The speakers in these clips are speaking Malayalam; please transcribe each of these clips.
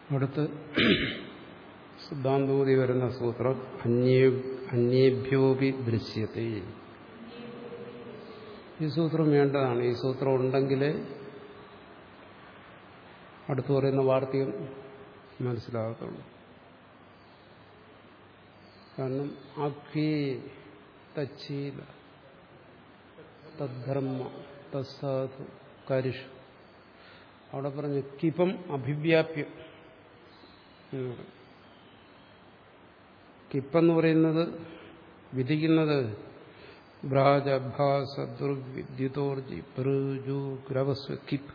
അടുത്ത് സിദ്ധാന്തൂതി വരുന്ന സൂത്രം അന്യേ അന്യേഭ്യോപി ദൃശ്യത്തെ ഈ സൂത്രം വേണ്ടതാണ് ഈ സൂത്രം ഉണ്ടെങ്കിലേ അടുത്ത് പറയുന്ന വാർത്തകം മനസ്സിലാകത്തുള്ളൂ കാരണം അഖ്വി തച്ചീല തദ്ധർമ്മ തസ്സാധു കരിഷു അവിടെ പറഞ്ഞു കിപം അഭിവ്യാപ്യം എന്ന് പറയും കിപ്പെന്ന് പറയുന്നത് വിധിക്കുന്നത് ഭ്രാജഭാസ ദുർവിദ്യുതോർജി പൃജു ഗ്രവസ്വ കിപ്പ്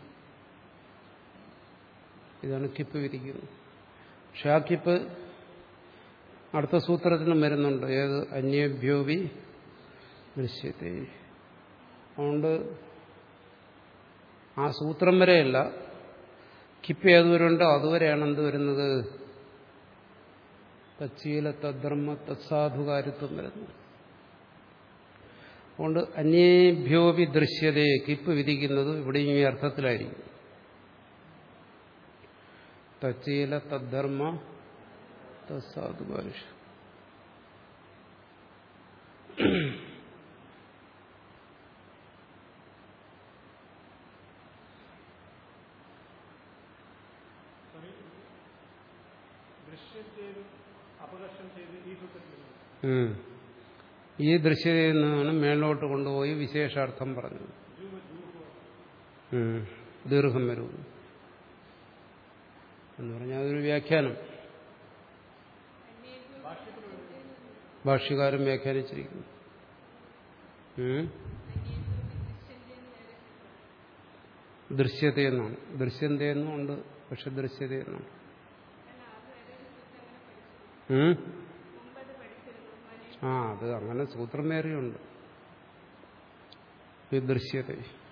ഇതാണ് കിപ്പ് വിധിക്കുന്നത് പക്ഷെ ആ കിപ്പ് അടുത്ത സൂത്രത്തിനും വരുന്നുണ്ട് ഏത് അന്യഭ്യോവി ദൃശ്യത്തെ അതുകൊണ്ട് ആ സൂത്രം വരെയല്ല കിപ്പ് ഏതുവരെ ഉണ്ടോ അതുവരെയാണ് എന്ത് വരുന്നത് തച്ചീല തദ്ധർമ്മ തത്സാധുകാരിത്വം വരുന്നു അതുകൊണ്ട് അന്യേഭ്യോപി ദൃശ്യതയെ കിപ്പ് വിധിക്കുന്നത് ഇവിടെയും ഈ അർത്ഥത്തിലായിരിക്കും തച്ചീല തദ്ധർമ്മ തത്സാധുകാരിഷ് ഈ ദൃശ്യതയിൽ നിന്നാണ് മേലോട്ട് കൊണ്ടുപോയി വിശേഷാർത്ഥം പറഞ്ഞത് ദീർഘം വരും എന്ന് പറഞ്ഞാൽ അതൊരു വ്യാഖ്യാനം ഭാഷ്യകാരൻ വ്യാഖ്യാനിച്ചിരിക്കുന്നു ദൃശ്യതയെന്നാണ് ദൃശ്യതയെന്നും ഉണ്ട് പക്ഷെ ദൃശ്യതയെന്നാണ് ആ അത് അങ്ങനെ സൂത്രം വേറെയുണ്ട് ഈ ദൃശ്യത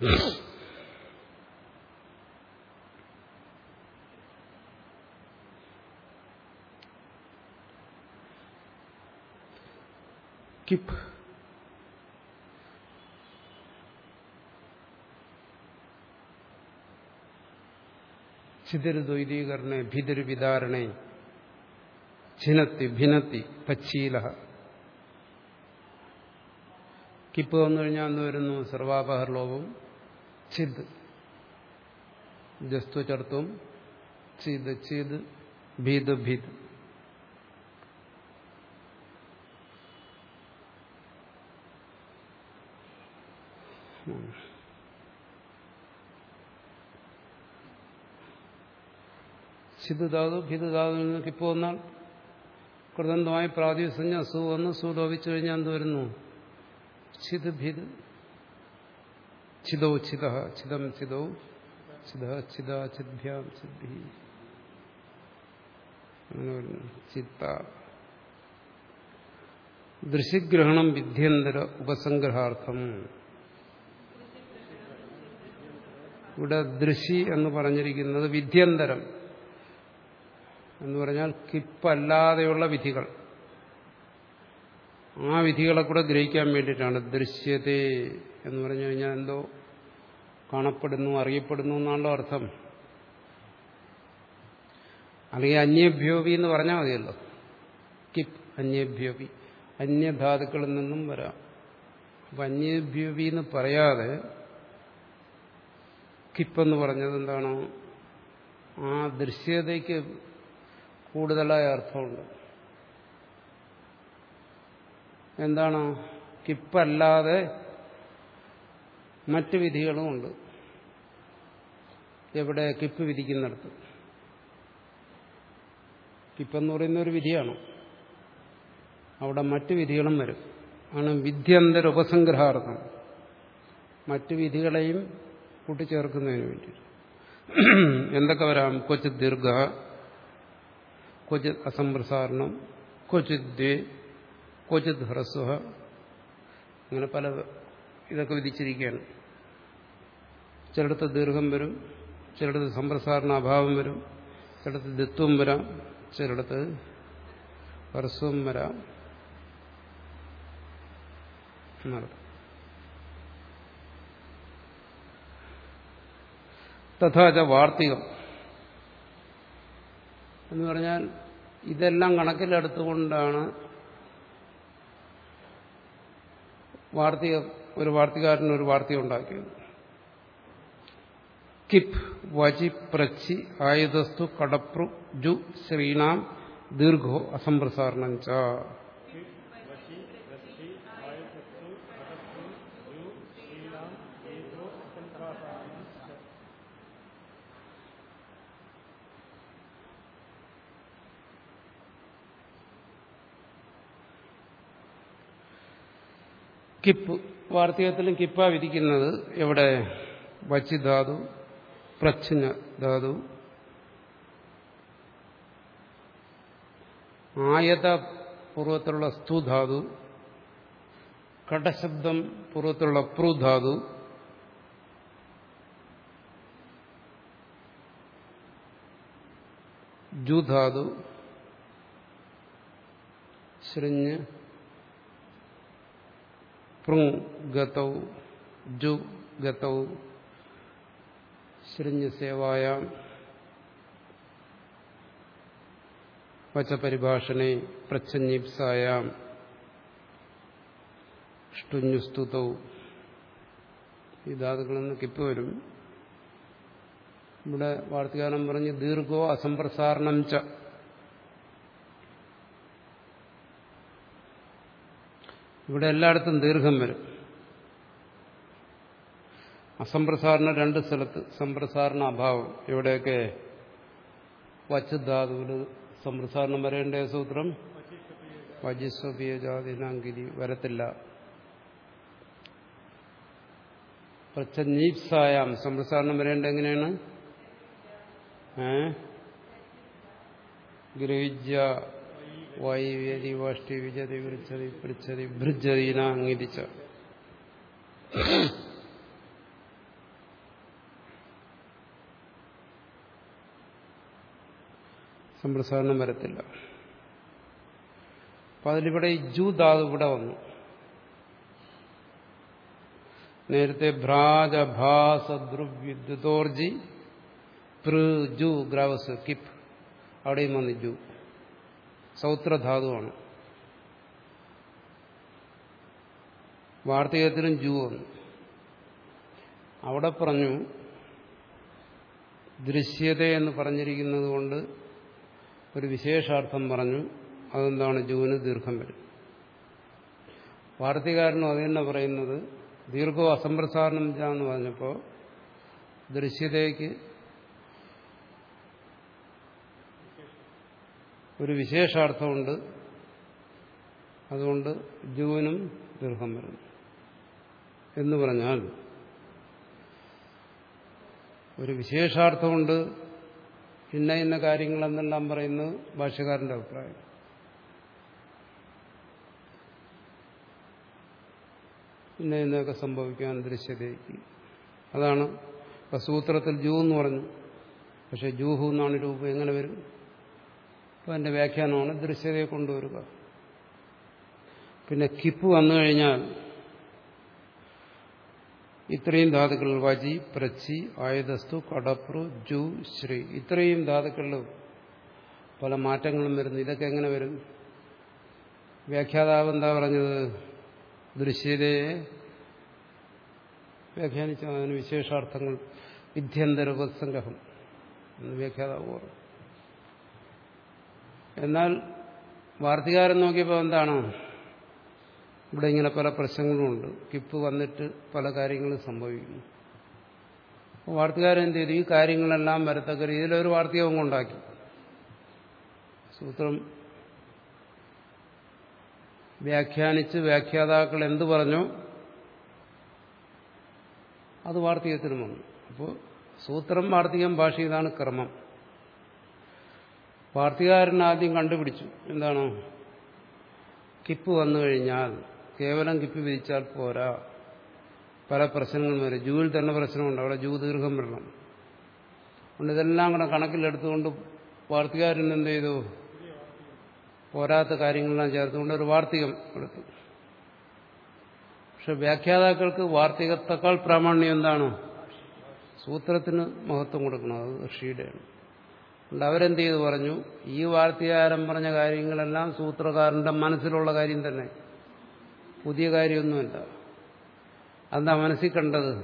കിപ്പ് ചിതിരുദ്വൈതീകരണേ ഭിതിരുവിതാരണേ ഛിനത്തി ഭിനത്തി തച്ചീല കിപ്പ് വന്നു കഴിഞ്ഞാൽ അന്ന് വരുന്നു സർവാപഹർലോകം ചിത് ജസ്തു ചർത്തും ചിത് ചിത് ഭീത് ഭീത് ചിത് ധാതു ഭിത് ധാതുവിൽ നിന്ന് കിപ്പ് വന്നാൽ കൃതന്തമായി പ്രാതിസഞ്ജ സു വന്ന് സു ലോപിച്ചു കഴിഞ്ഞാൽ എന്ത് വരുന്നു ചിത് ഭിത് ചിതോ ചിത ചിതം ചിതോ ചിത ചിത ചിദ്ഭ്യാം ചിദ്ഭി അങ്ങനെ വരുന്നു ചിത്ത ദൃശ്യഗ്രഹണം വിദ്യന്തര ഉപസംഗ്രഹാർത്ഥം ഇവിടെ ദൃശി എന്ന് പറഞ്ഞിരിക്കുന്നത് വിദ്യന്തരം എന്ന് പറഞ്ഞാൽ കിപ്പല്ലാതെയുള്ള വിധികൾ ആ വിധികളെ കൂടെ ഗ്രഹിക്കാൻ വേണ്ടിയിട്ടാണ് ദൃശ്യത എന്ന് പറഞ്ഞു കഴിഞ്ഞാൽ എന്തോ കാണപ്പെടുന്നു അറിയപ്പെടുന്നു എന്നാണല്ലോ അർത്ഥം അല്ലെങ്കിൽ അന്യഭ്യോപി എന്ന് പറഞ്ഞാൽ മതിയല്ലോ കിപ്പ് അന്യഭ്യോപി അന്യധാതുക്കളിൽ നിന്നും വരാം അപ്പം അന്യഭ്യോപി എന്ന് പറയാതെ കിപ്പെന്ന് പറഞ്ഞത് എന്താണ് ആ ദൃശ്യതയ്ക്ക് കൂടുതലായ അർത്ഥമുണ്ട് എന്താണ് കിപ്പല്ലാതെ മറ്റ് വിധികളുമുണ്ട് എവിടെ കിപ്പ് വിധിക്കുന്നിടത്ത് കിപ്പെന്ന് പറയുന്ന ഒരു വിധിയാണ് അവിടെ മറ്റ് വിധികളും വരും ആണ് വിദ്യന്തര ഉപസംഗ്രഹാർത്ഥം മറ്റ് വിധികളെയും കൂട്ടിച്ചേർക്കുന്നതിന് വേണ്ടി എന്തൊക്കെ വരാം കൊച്ചിത് ദീർഘ ക്വചിത് അസംപ്രസാരണം ക്വചിത് ദ്വേ ക്വചിത് ഹ്രസ്വ അങ്ങനെ പല ഇതൊക്കെ വിധിച്ചിരിക്കുകയാണ് ചിലടത്ത് ദീർഘം വരും ചിലടത്ത് സമ്പ്രസാരണ അഭാവം വരും ചിലടത്ത് ദിത്വം വരാം ചിലടത്ത് ഹ്രസ്വം വരാം എന്നർത്ഥം തഥാച വാർത്തികം എന്ന് പറഞ്ഞാൽ ഇതെല്ലാം കണക്കിലെടുത്തുകൊണ്ടാണ് വാർത്തിക ഒരു വാർത്തികാരൻ ഒരു വാർത്തക ഉണ്ടാക്കിയത് കിപ് വചി പ്രച്ചി ആയുധസ്തു കടപ്രു ജു ശ്രീനാം ദീർഘോ അസംപ്രസാരണം ച വശി രക്ഷി ആയുധത്തു കടത്തു യു ശ്രീരാം ദീർഘോ അസംപ്രാസാരണം കിപ്പ് വാർത്തകത്തിലും കിപ്പ വിധിക്കുന്നത് എവിടെ വച്ചി ധാതു പ്രച്ഛന ധാതു ആയത പൂർവ്വത്തിലുള്ള സ്തു ധാതു കടശബ്ദം പൂർവ്വത്തിലുള്ള പ്രു ധാതു ജു ധാതു ശൃഞ്ഞ് പൃങ് ഗതൗ ജു ഗതൗ ശൃഞ്ഞ് സേവായാം വചപരിഭാഷണെ പ്രച്ഛന്നീപ്സായാം ഷ്ടുഞ്ഞുസ്തുതൗ ഈ ധാതുക്കളിൽ നിന്ന് കിപ്പ് വരും ഇവിടെ വാർത്തകാലം പറഞ്ഞ് ദീർഘോ അസംപ്രസാരണം ച ഇവിടെ എല്ലായിടത്തും ദീർഘം വരും അസംപ്രസാരണം രണ്ട് സ്ഥലത്ത് സംപ്രസാരണ അഭാവം എവിടെയൊക്കെ വച്ച് ധാതുവിൽ സംപ്രസാരണം വരേണ്ട സൂത്രം വജിസ്വപിയജാതിനാങ്കിരി വരത്തില്ല പ്രച്ഛന്നീപ്സായാം സംപ്രസാരണം വരേണ്ട എങ്ങനെയാണ് ഏ ഗ്രഹിജ്യ വൈവേദി വാഷ്ടി വിജതി വിളിച്ചതി പിടിച്ചതി ഭൃജതീന അംഗീകരിച്ച സംപ്രസാരണം വരത്തില്ല അപ്പൊ അതിലിവിടെ ഈ ജു ധാതു ഇവിടെ വന്നു നേരത്തെ ഭ്രാജ ഭാസ ദ്രുവ്യുദ്യോർജി പൃ ജു ഗ്രാവസ് കിപ്പ് അവിടെയും വന്നു ജു സൗത്രധാതുവാണ് വാർത്തകത്തിലും ജു വന്നു അവിടെ പറഞ്ഞു ദൃശ്യത എന്ന് പറഞ്ഞിരിക്കുന്നത് കൊണ്ട് ഒരു വിശേഷാർത്ഥം പറഞ്ഞു അതെന്താണ് ജൂവിന് ദീർഘം വരും വാർത്തകാരനും അത് തന്നെ പറയുന്നത് ദീർഘോ അസംപ്രസാരണം എന്ന് പറഞ്ഞപ്പോൾ ദൃശ്യതയ്ക്ക് ഒരു വിശേഷാർത്ഥമുണ്ട് അതുകൊണ്ട് ജൂവിനും ദീർഘം വരുന്നു എന്ന് പറഞ്ഞാൽ ഒരു വിശേഷാർത്ഥമുണ്ട് ഇന്ന ഇന്ന കാര്യങ്ങളെന്നെല്ലാം പറയുന്നത് ഭാഷ്യക്കാരന്റെ അഭിപ്രായം ഇന്ന ഇന്നൊക്കെ സംഭവിക്കാൻ ദൃശ്യതയ്ക്ക് അതാണ് ഇപ്പൊ സൂത്രത്തിൽ ജൂ എന്ന് പറഞ്ഞു പക്ഷെ ജൂഹു എന്നാണ് രൂപം എങ്ങനെ വരും അപ്പം അതിന്റെ വ്യാഖ്യാനമാണ് ദൃശ്യതയെ കൊണ്ടുവരിക പിന്നെ കിപ്പ് വന്നു കഴിഞ്ഞാൽ ഇത്രയും ധാതുക്കൾ വജി പ്രച്ചി ആയുധസ്തു കടപ്രു ജു ശ്രീ ഇത്രയും ധാതുക്കളിൽ പല മാറ്റങ്ങളും വരുന്നു ഇതൊക്കെ എങ്ങനെ വരും വ്യാഖ്യാതാവ് എന്താ പറഞ്ഞത് ദൃശ്യതയെ വ്യാഖ്യാനിച്ച അതിന് വിശേഷാർത്ഥങ്ങൾ വിദ്യന്തരപസംഗ്രഹം എന്ന് വ്യാഖ്യാതാവ് പറഞ്ഞു എന്നാൽ വാർത്തകാരൻ നോക്കിയപ്പോൾ എന്താണ് ഇവിടെ ഇങ്ങനെ പല പ്രശ്നങ്ങളുമുണ്ട് കിപ്പ് വന്നിട്ട് പല കാര്യങ്ങളും സംഭവിക്കുന്നു അപ്പോൾ വാർത്തകാരൻ എന്ത് ചെയ്തു ഈ കാര്യങ്ങളെല്ലാം വരത്തക്ക രീതിയിലൊരു വാർത്തകവും ഉണ്ടാക്കി സൂത്രം വ്യാഖ്യാനിച്ച് വ്യാഖ്യാതാക്കൾ എന്തു പറഞ്ഞോ അത് വാർത്തകത്തിനും വന്നു അപ്പോൾ സൂത്രം വാർത്തികം ഭാഷ ഇതാണ് ക്രമം വാർത്തകാരൻ ആദ്യം കണ്ടുപിടിച്ചു എന്താണ് കിപ്പ് വന്നു കഴിഞ്ഞാൽ കേവലം കിപ്പ് വിധിച്ചാൽ പോരാ പല പ്രശ്നങ്ങളും വരും ജൂവിൽ തന്നെ പ്രശ്നമുണ്ട് അവിടെ ജൂ ദീർഘം വരണം അതുകൊണ്ട് ഇതെല്ലാം കൂടെ കണക്കിലെടുത്തുകൊണ്ട് വാർത്തകാരൻ എന്ത് ചെയ്തു പോരാത്ത കാര്യങ്ങളെല്ലാം ചേർത്തുകൊണ്ട് ഒരു വാർത്തികം എടുത്തു പക്ഷെ വ്യാഖ്യാതാക്കൾക്ക് വാർത്തികത്തെക്കാൾ പ്രാമാണ്യം എന്താണ് സൂത്രത്തിന് മഹത്വം കൊടുക്കണം അത് ഋഷിയുടെയാണ് അതുകൊണ്ട് അവരെന്ത് ചെയ്തു പറഞ്ഞു ഈ വാർത്തകാരൻ പറഞ്ഞ കാര്യങ്ങളെല്ലാം സൂത്രകാരന്റെ മനസ്സിലുള്ള കാര്യം തന്നെ പുതിയ കാര്യമൊന്നുമല്ല അതെന്താ മനസ്സിൽ കണ്ടത്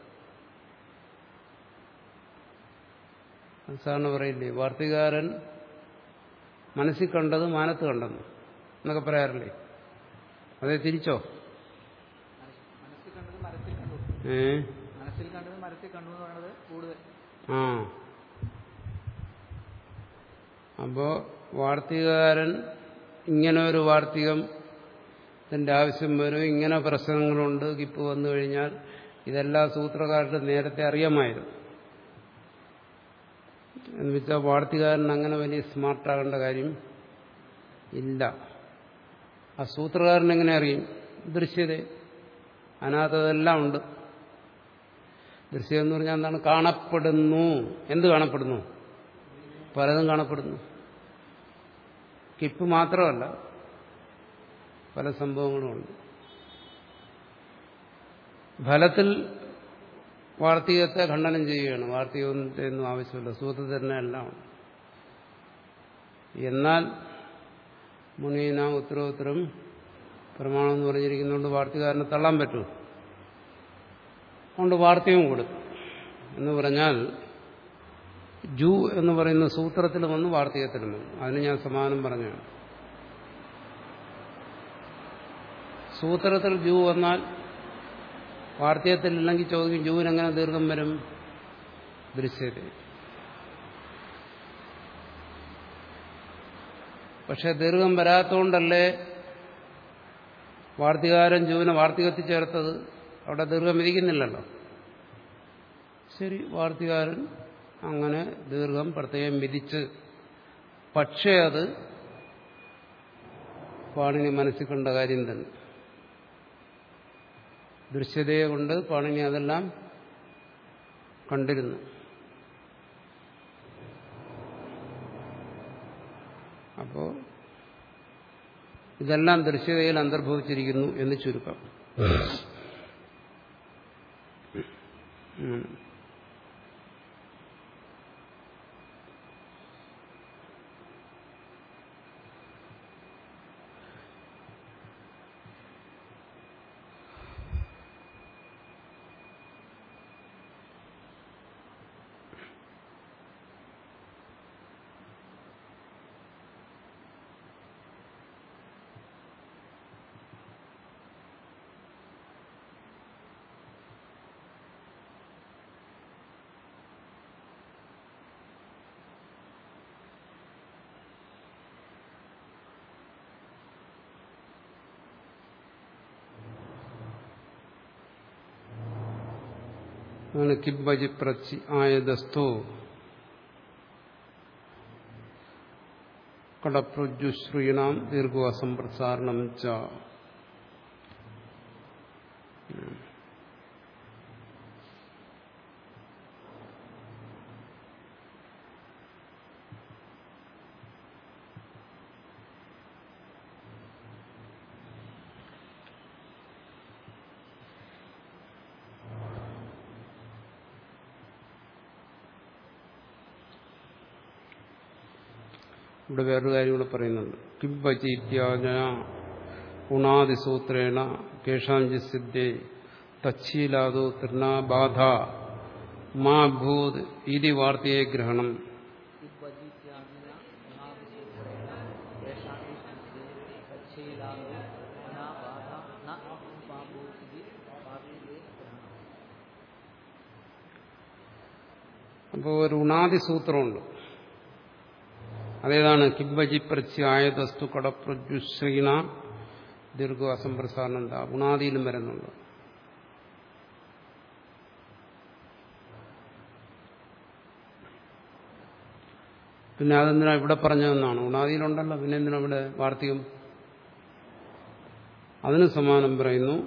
സാറിന് പറയില്ലേ വാർത്തകാരൻ മനസ്സിൽ കണ്ടത് മാനത്ത് കണ്ടെന്നു എന്നൊക്കെ പറയാറില്ലേ അതെ തിരിച്ചോ മനസ്സിൽ കണ്ടത് മരത്തിൽ കണ്ടു ഏ മനസ്സിൽ കണ്ടത് മരത്തിൽ കണ്ടു എന്ന് പറയുന്നത് കൂടുതൽ ആ അപ്പോ വാർത്തികകാരൻ ഇങ്ങനെ ഒരു വാർത്തികം ത്തിന്റെ ആവശ്യം വരും ഇങ്ങനെ പ്രശ്നങ്ങളുണ്ട് കിപ്പ് വന്നു കഴിഞ്ഞാൽ ഇതെല്ലാം സൂത്രകാരുടെ നേരത്തെ അറിയാമായിരുന്നു എന്ന് വെച്ചാൽ വാർത്തികാരൻ അങ്ങനെ വലിയ സ്മാർട്ടാകേണ്ട കാര്യം ഇല്ല ആ സൂത്രകാരൻ എങ്ങനെ അറിയും ദൃശ്യത അതിനകത്തതെല്ലാം ഉണ്ട് ദൃശ്യം എന്ന് പറഞ്ഞാൽ എന്താണ് കാണപ്പെടുന്നു എന്ത് കാണപ്പെടുന്നു പലതും കാണപ്പെടുന്നു കിപ്പ് മാത്രമല്ല പല സംഭവങ്ങളുമുണ്ട് ഫലത്തിൽ വാർത്തകത്തെ ഖണ്ഡനം ചെയ്യുകയാണ് വാർത്തകത്തെ ഒന്നും ആവശ്യമില്ല സൂത്രത്തിൽ തന്നെ എല്ലാം ഉണ്ട് എന്നാൽ മുനീന ഉത്തരോത്തരം പ്രമാണം എന്ന് പറഞ്ഞിരിക്കുന്നതുകൊണ്ട് വാർത്തകാരനെ തള്ളാൻ പറ്റൂ അതുകൊണ്ട് വാർത്തയും കൊടുത്തു എന്ന് പറഞ്ഞാൽ ജു എന്ന് പറയുന്ന സൂത്രത്തിൽ വന്നു വാർത്തകത്തിലും വന്നു അതിന് ഞാൻ സമാനം പറഞ്ഞാണ് സൂത്രത്തിൽ ജു വന്നാൽ വാർത്തകത്തിലില്ലെങ്കിൽ ചോദിക്കും ജൂവിനെങ്ങനെ ദീർഘം വരും ദൃശ്യത പക്ഷെ ദീർഘം വരാത്തോണ്ടല്ലേ വാർത്തികാരൻ ജൂവിനെ വാർത്തികത്തിൽ ചേർത്തത് അവിടെ ദീർഘം വിധിക്കുന്നില്ലല്ലോ ശരി വാർത്തികാരൻ അങ്ങനെ ദീർഘം പ്രത്യേകം വിധിച്ച് പക്ഷേ അത് പാണിനി മനസ്സിൽ കണ്ട കാര്യം തന്നെ ദൃശ്യതയെ കൊണ്ട് പാണിനി അതെല്ലാം കണ്ടിരുന്നു അപ്പോ ഇതെല്ലാം ദൃശ്യതയിൽ അന്തർഭവിച്ചിരിക്കുന്നു എന്ന് ചുരുക്കം ഉം. അങ്ങനെ കിബജി പ്രച്ചി ആയതസ്തോ കടപ്രജുശ്രീണാം ദീർഘവാസം പ്രസാരണം ച ഇവിടെ വേറൊരു കാര്യം കൂടെ പറയുന്നുണ്ട് കിംബജി ഇത്യാജന ഗുണാതിസൂത്രേണ കേഷാഞ്ചി സിദ്ധേ തച്ഛീലാദോ തൃണാബാധ മാ ഭൂത് ഇതി വാർത്തയെ ഗ്രഹണം ഇബ്ബജിത്യാദിന ഗുണാദിസൂത്രേണ യേഷാം സിദ്ധേ തച്ഛീലാദോ ഗുണാബാധ ന ഉപാഭൂതിഃ വാർത്തികേ ഗ്രഹണം അപ്പോൾ ഒരു ഉണാദിസൂത്രമുണ്ട് അതേതാണ് കിംബജി പ്രത്യായതസ്തു കടപ്രജുശ്രീണ ദീർഘ അസംപ്രസാരണന്ത ഉണാദിയിലും വരുന്നുണ്ട് പിന്നെ അതെന്തിനാ ഇവിടെ പറഞ്ഞതെന്നാണ് ഉണാദിയിലുണ്ടല്ലോ പിന്നെ എന്തിനാ ഇവിടെ വാർത്തികം അതിന് സമാനം പറയുന്നു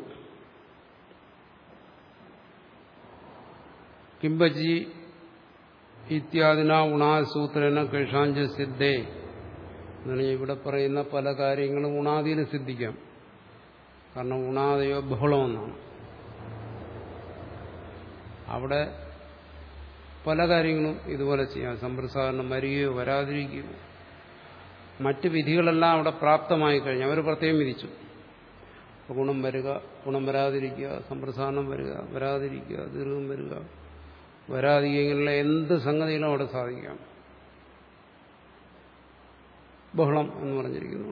കിംബജി ഇത്യാദിന ഉണാസൂത്രന കേഷാഞ്ച സിദ്ധേ എന്നാണ് ഇവിടെ പറയുന്ന പല കാര്യങ്ങളും ഉണാദിയിൽ സിദ്ധിക്കാം കാരണം ഉണാദയോ ബഹുളമെന്നാണ് അവിടെ പല കാര്യങ്ങളും ഇതുപോലെ ചെയ്യാം സമ്പ്രസാരണം വരികയോ വരാതിരിക്കുകയോ മറ്റ് വിധികളെല്ലാം അവിടെ പ്രാപ്തമായി കഴിഞ്ഞു അവർ പ്രത്യേകം വിധിച്ചു അപ്പോൾ ഗുണം വരിക ഗുണം വരാതിരിക്കുക സമ്പ്രസാരണം വരിക വരാതിരിക്കുക ദീർഘം വരിക വരാതിരിക്കുക ഇങ്ങനെയുള്ള എന്ത് സംഗതികളും അവിടെ സാധിക്കാം ബഹളം എന്ന് പറഞ്ഞിരിക്കുന്നു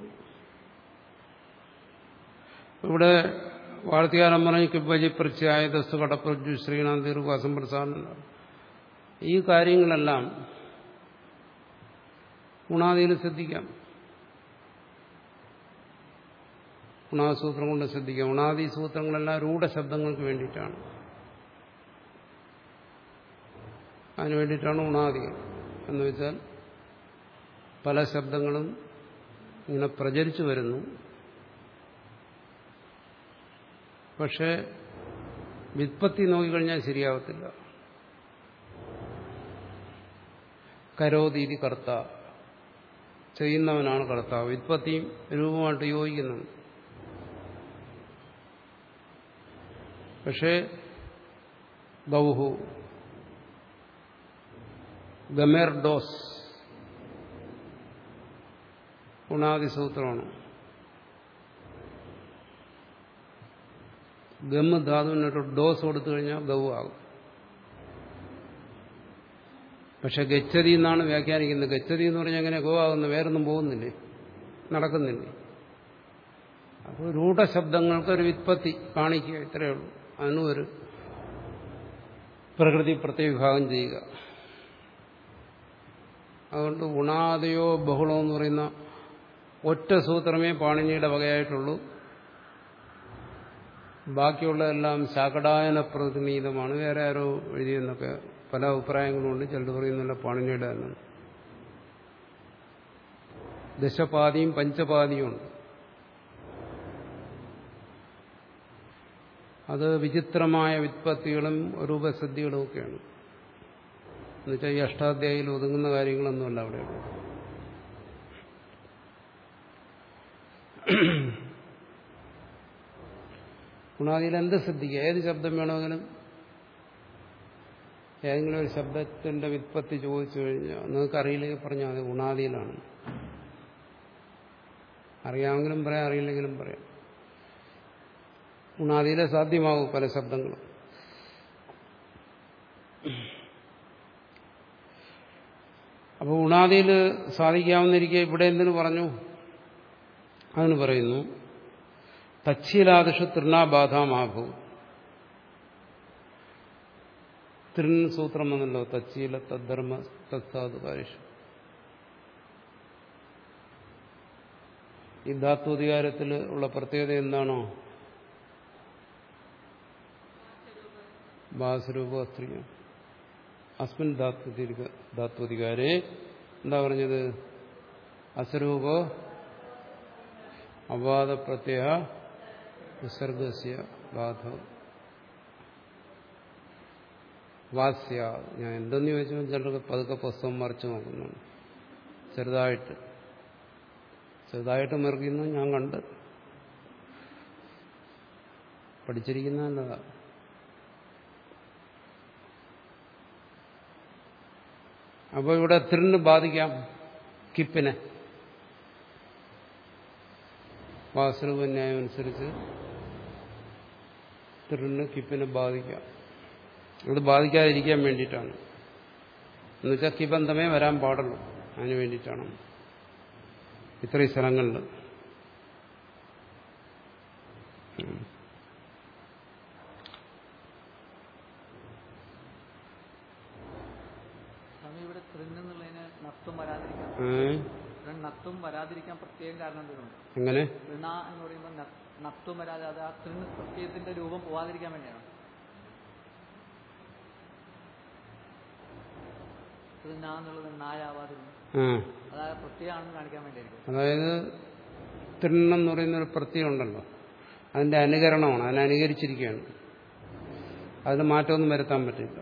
ഇവിടെ വാർത്തകാലം പറഞ്ഞ് കിബജി പ്രത്യായ ദസ്തു കടപ്രജു ശ്രീനാഥ് ദീർഘ അസംപ്രസാരണം ഈ കാര്യങ്ങളെല്ലാം ഗുണാദിയിൽ ശ്രദ്ധിക്കാം ഗുണാസൂത്രം കൊണ്ട് ശ്രദ്ധിക്കാം ഗുണാദി സൂത്രങ്ങളെല്ലാം രൂഢശബ്ദങ്ങൾക്ക് വേണ്ടിയിട്ടാണ് അതിനു വേണ്ടിയിട്ടാണ് ഗുണാദികൾ എന്ന് വെച്ചാൽ പല ശബ്ദങ്ങളും ഇങ്ങനെ പ്രചരിച്ചു വരുന്നു പക്ഷേ വിത്പത്തി നോക്കിക്കഴിഞ്ഞാൽ ശരിയാവത്തില്ല കരോതീതി കർത്ത ചെയ്യുന്നവനാണ് കർത്താവ് വിത്പത്തിയും രൂപമായിട്ട് യോജിക്കുന്നു പക്ഷേ ഗൗഹു ഗമേർ ഡോസ് ഗുണാദി സൂത്രമാണ് ഗമ്മ് ധാതുവിനൊരു ഡോസ് കൊടുത്തു കഴിഞ്ഞാൽ ഗവ് ആകും പക്ഷെ ഗച്ഛതി എന്നാണ് വ്യാഖ്യാനിക്കുന്നത് ഗച്ഛതി എന്ന് പറഞ്ഞാൽ എങ്ങനെ ഗോ ആകുന്നു വേറൊന്നും പോകുന്നില്ലേ നടക്കുന്നില്ലേ അപ്പോൾ രൂഢശബ്ദങ്ങൾക്ക് ഒരു വിത്പത്തി കാണിക്കുക ഇത്രയേ ഉള്ളൂ അതിനും ഒരു പ്രകൃതി പ്രത്യവിഭാഗം ചെയ്യുക അതുകൊണ്ട് ഗുണാദയോ ബഹുളോ എന്ന് പറയുന്ന ഒറ്റ സൂത്രമേ പാണിനിയുടെ വകയായിട്ടുള്ളൂ ബാക്കിയുള്ളതെല്ലാം ശാകടായന പ്രതിനീതമാണ് വേറെ ആരോ എഴുതിയെന്നൊക്കെ പല അഭിപ്രായങ്ങളുണ്ട് ചിലർ പറയുന്നില്ല പാണിനിയുടെ തന്നെ ദശപാതിയും പഞ്ചപാതിയും ഉണ്ട് അത് വിചിത്രമായ വിത്പത്തികളും രൂപസിദ്ധികളും ഒക്കെയാണ് എന്നുവെച്ചാൽ ഈ അഷ്ടാധ്യായിൽ ഒതുങ്ങുന്ന കാര്യങ്ങളൊന്നുമല്ല അവിടെയുള്ളത് ഗുണാദിയിൽ എന്ത് ശ്രദ്ധിക്കുക ഏത് ശബ്ദം വേണമെങ്കിലും ഏതെങ്കിലും ഒരു ശബ്ദത്തിന്റെ വിത്പത്തി ചോദിച്ചു കഴിഞ്ഞാൽ നിങ്ങൾക്ക് അറിയില്ലെങ്കിൽ പറഞ്ഞാൽ അത് ഗുണാദിയിലാണ് അറിയാമെങ്കിലും പറയാം അറിയില്ലെങ്കിലും പറയാം ഗുണാദിയിലെ സാധ്യമാകും പല ശബ്ദങ്ങളും അപ്പോൾ ഗുണാദിയിൽ സാധിക്കാവുന്നിരിക്കെ ഇവിടെ എന്തിനു പറഞ്ഞു അതിന് പറയുന്നു തച്ഛീലാദിഷു തൃണാബാധാമാഭു തൃൺ സൂത്രം എന്നല്ലോ തച്ചീല തദ്ധർമ്മ തത്സാധുകാരിഷു ഈ ധാത്വധികാരത്തിൽ ഉള്ള പ്രത്യേകത എന്താണോ ഭാസരൂപ സ്ത്രീയം അസ്മിൻ ധാത്വ ധാത്വധികാരെ എന്താ പറഞ്ഞത് അസ്വരൂപോ അവാദ പ്രത്യയ വിസർഗസ്യ ബാധ വാസ്യ ഞാൻ എന്തെന്ന് ചോദിച്ചാൽ ചിലർക്ക് പതുക്കെ പുസ്തകം മറിച്ച് നോക്കുന്നുണ്ട് ചെറുതായിട്ട് ചെറുതായിട്ട് മറിക്കുന്നു ഞാൻ കണ്ട് പഠിച്ചിരിക്കുന്ന നല്ലതാ അപ്പോൾ ഇവിടെ തിരിന് ബാധിക്കാം കിപ്പിനെ വാസ്തുന്യായം അനുസരിച്ച് തിരിന് കിപ്പിനെ ബാധിക്കാം അത് ബാധിക്കാതിരിക്കാൻ വേണ്ടിയിട്ടാണ് എന്നുവെച്ചാൽ കിബന്ധമേ വരാൻ പാടുള്ളൂ അതിന് വേണ്ടിയിട്ടാണ് ഇത്രയും സ്ഥലങ്ങളിൽ സ്വാമി ഇവിടെ തൃന്നെന്നുള്ളതിന് നത്തും വരാതിരിക്കാൻ ഏ? തൃൺ നത്തും വരാതിരിക്കാൻ പ്രത്യേകം കാരണം എന്തെങ്കിലും എങ്ങനെ തൃണ എന്ന് പറയുമ്പോൾ ന- നത്തും വരാതെ അത് ആ തൃൺ പ്രത്യയത്തിന്റെ രൂപം പോവാതിരിക്കാൻ വേണ്ടിയാണ് തൃണ എന്നുള്ളത് നായാവാതിരുന്നു ആ അതായത് പ്രത്യയമാണെന്ന് കാണിക്കാൻ വേണ്ടിയായിരിക്കും അതായത് തിണ്ണെന്ന് പറയുന്ന ഒരു പ്രത്യയം ഉണ്ടല്ലോ അതിന്റെ അനുകരണമാണ് അതിനെ അനുകരിച്ചിരിക്കുകയാണ് അതിന് മാറ്റമൊന്നും വരുത്താൻ പറ്റില്ല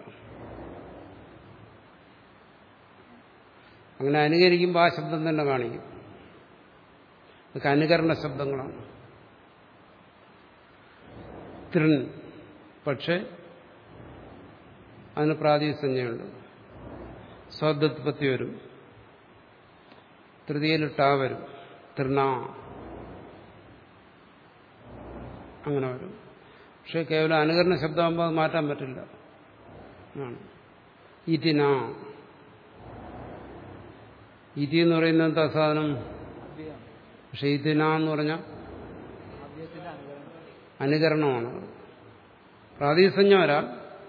അങ്ങനെ അനുകരിക്കുമ്പോൾ ആ ശബ്ദം തന്നെ കാണിക്കും ഇതൊക്കെ അനുകരണ ശബ്ദങ്ങളാണ് തൃൺ പക്ഷെ അതിന് പ്രാതിസഞ്ജയുണ്ട് സ്വാദത്പത്തി വരും തൃതീയയിൽ ടാ വരും തൃണ അങ്ങനെ വരും പക്ഷെ കേവലം അനുകരണ ശബ്ദമാകുമ്പോൾ അത് മാറ്റാൻ പറ്റില്ല ആണ് ഇതിന ഇതി എന്ന് പറയുന്നത് എന്താ സാധനം അവ്യയം പക്ഷെ ഇതിന എന്ന് പറഞ്ഞാൽ അവ്യയത്തിന്റെ അനുകരണം അനുകരണമാണ് പ്രാതിസഞ്ജ വരാം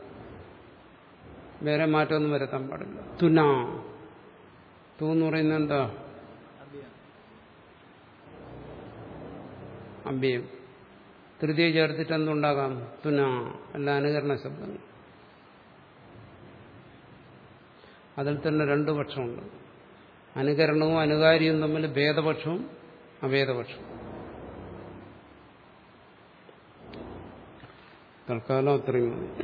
വേറെ മാറ്റമൊന്നും വരുത്താൻ പാടില്ല തുന തു എന്ന് പറയുന്നത് എന്താ അവ്യയം അഭ്യം തൃതീയ ചേർത്തിട്ട് എന്തുണ്ടാകാം തുന അല്ല അനുകരണ ശബ്ദങ്ങൾ അതിൽ തന്നെ രണ്ടു പക്ഷമുണ്ട് അനുകരണവും അനുകാരിയും തമ്മിൽ ഭേദപക്ഷവും അഭേദപക്ഷവും തൽക്കാലം അത്രയും മതി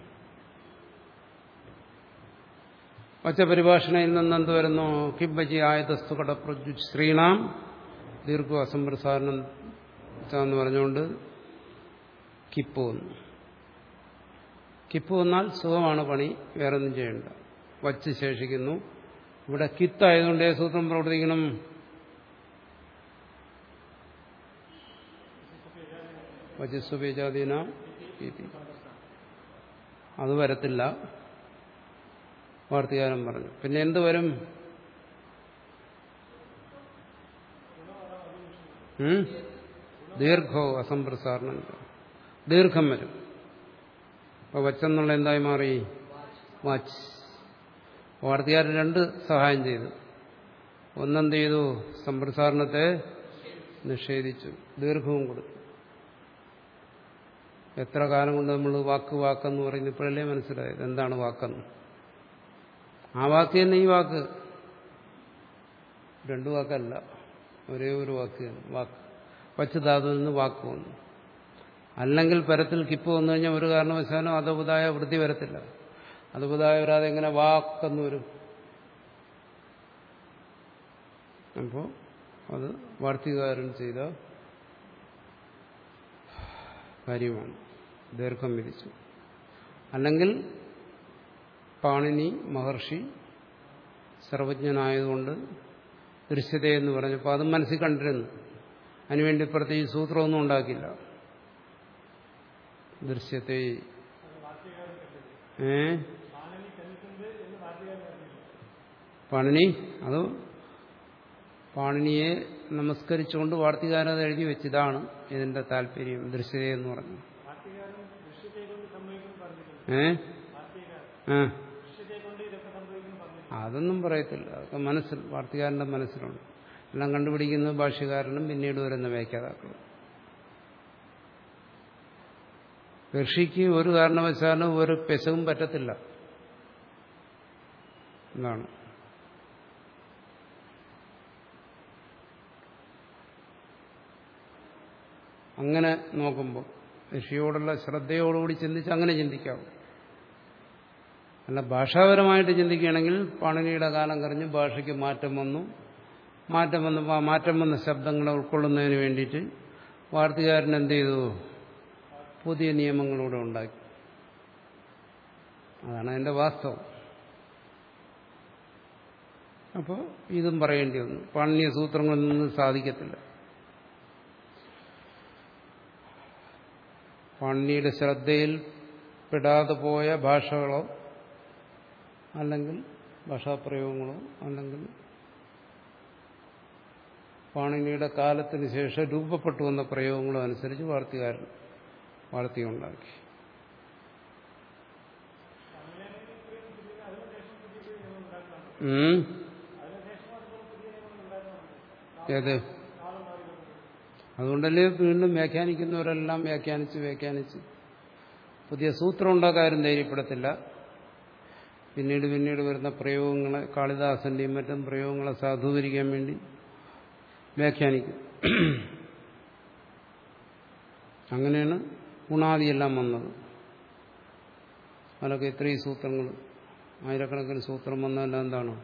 വച്ചപരിഭാഷണയിൽ നിന്ന് എന്ത് വരുന്നു കിബജി ആയതസ്തു കടപ്രജു ശ്രീണാം ദീർഘ അസംപ്രസാരണം എന്ന് പറഞ്ഞുകൊണ്ട് കിപ്പ് വന്നു കിപ്പ് വന്നാൽ സുഖമാണ് പണി വേറൊന്നും ചെയ്യണ്ട വച്ച് ശേഷിക്കുന്നു ഇവിടെ കിത്തായതുകൊണ്ട് ഏത് സൂത്രം പ്രവർത്തിക്കണം വചസ്വപേജാതീന അത് വരത്തില്ല വാർത്തകാരൻ പറഞ്ഞു പിന്നെ എന്ത് വരും ഉം? ദീർഘോ അസംപ്രസാരണം ദീർഘം വരും അപ്പൊ വച്ചെന്നുള്ള എന്തായി മാറി വാച്ച് വാർത്തകാരൻ രണ്ട് സഹായം ചെയ്തു ഒന്നെന്ത് ചെയ്തു സമ്പ്രസാരണത്തെ നിഷേധിച്ചു ദീർഘവും കൊടുത്തു എത്ര കാലം കൊണ്ട് നമ്മൾ വാക്ക് വാക്കെന്ന് പറയുന്നത് ഇപ്പോഴല്ലേ മനസ്സിലായത് എന്താണ് വാക്കെന്ന് ആ വാക്ക് തന്നെ ഈ വാക്ക് രണ്ടു വാക്കല്ല ഒരേ ഒരു വാക്ക് തന്നെ വാക്ക് വച്ച് ധാതുവിൽ നിന്ന് വാക്ക് വന്നു അല്ലെങ്കിൽ പരത്തിൽ കിപ്പ് വന്നു കഴിഞ്ഞാൽ ഒരു കാരണവശാലും അതപുതായ വൃത്തി വരത്തില്ല അതപുതായ വരാതെ എങ്ങനെ വാക്കെന്ന് വരും അപ്പോൾ അത് വാർത്തികാരൻ ചെയ്ത കാര്യമാണ് ദീർഘം വിധിച്ചു അല്ലെങ്കിൽ പാണിനി മഹർഷി സർവജ്ഞനായതുകൊണ്ട് ദൃശ്യതയെന്ന് പറഞ്ഞപ്പോൾ അത് മനസ്സിൽ കണ്ടിരുന്നു അതിനുവേണ്ടി പ്രത്യേകിച്ച് സൂത്രമൊന്നും ഉണ്ടാക്കില്ല ദൃശ്യത്തെ ഏ പാണിനി അത് പാണിനിയെ നമസ്കരിച്ചുകൊണ്ട് വാർത്തികാരൻ അത് എഴുതി വെച്ചതാണ് ഇതിന്റെ താല്പര്യം ദൃശ്യത എന്ന് പറഞ്ഞു ഏ ആ അതൊന്നും പറയത്തില്ല അതൊക്കെ മനസ്സിൽ വാർത്തകാരന്റെ മനസ്സിലുണ്ട് എല്ലാം കണ്ടുപിടിക്കുന്നത് ഭാഷ്യകാരനും പിന്നീട് വരുന്ന വ്യാഖ്യാതാക്കളും ഋഷിക്ക് ഒരു കാരണവശാലും ഒരു പെശവും പറ്റത്തില്ല എന്നാണ് അങ്ങനെ നോക്കുമ്പോൾ ഋഷിയോടുള്ള ശ്രദ്ധയോടുകൂടി ചിന്തിച്ച് അങ്ങനെ ചിന്തിക്കാവും അല്ല ഭാഷാപരമായിട്ട് ചിന്തിക്കുകയാണെങ്കിൽ പാണിനിയുടെ കാലം കറിഞ്ഞ് ഭാഷയ്ക്ക് മാറ്റം വന്നു മാറ്റം വന്നപ്പോൾ ആ മാറ്റം വന്ന ശബ്ദങ്ങളെ ഉൾക്കൊള്ളുന്നതിന് വേണ്ടിയിട്ട് വാർത്തകാരൻ എന്ത് ചെയ്തു പുതിയ നിയമങ്ങളൂടെ ഉണ്ടാക്കി അതാണ് അതിന്റെ വാസ്തവം അപ്പോൾ ഇതും പറയേണ്ടി വന്നു പാണിനീയ സൂത്രങ്ങളിൽ നിന്ന് സാധിക്കത്തില്ല പാണിനിയുടെ ശ്രദ്ധയിൽ പെടാതെ പോയ ഭാഷകളോ അല്ലെങ്കിൽ ഭാഷാപ്രയോഗങ്ങളോ അല്ലെങ്കിൽ പാണിനിയുടെ കാലത്തിന് ശേഷം രൂപപ്പെട്ടു വന്ന പ്രയോഗങ്ങളോ അനുസരിച്ച് വാർത്തകാരൻ വാർത്തയുണ്ടാക്കി ഉം. ഏത് അതുകൊണ്ടല്ലേ വീണ്ടും വ്യാഖ്യാനിക്കുന്നവരെല്ലാം വ്യാഖ്യാനിച്ച് വ്യാഖ്യാനിച്ച് പുതിയ സൂത്രം ഉണ്ടാക്കാരും ധൈര്യപ്പെടത്തില്ല പിന്നീട് പിന്നീട് വരുന്ന പ്രയോഗങ്ങളെ കാളിദാസന്റെയും മറ്റും പ്രയോഗങ്ങളെ സാധൂകരിക്കാൻ വേണ്ടി വ്യാഖ്യാനിക്കും അങ്ങനെയാണ് ഗുണാദിയെല്ലാം വന്നത് അതിലൊക്കെ ഇത്രയും സൂത്രങ്ങൾ ആയിരക്കണക്കിന് സൂത്രം വന്നതെല്ലാം എന്താണ്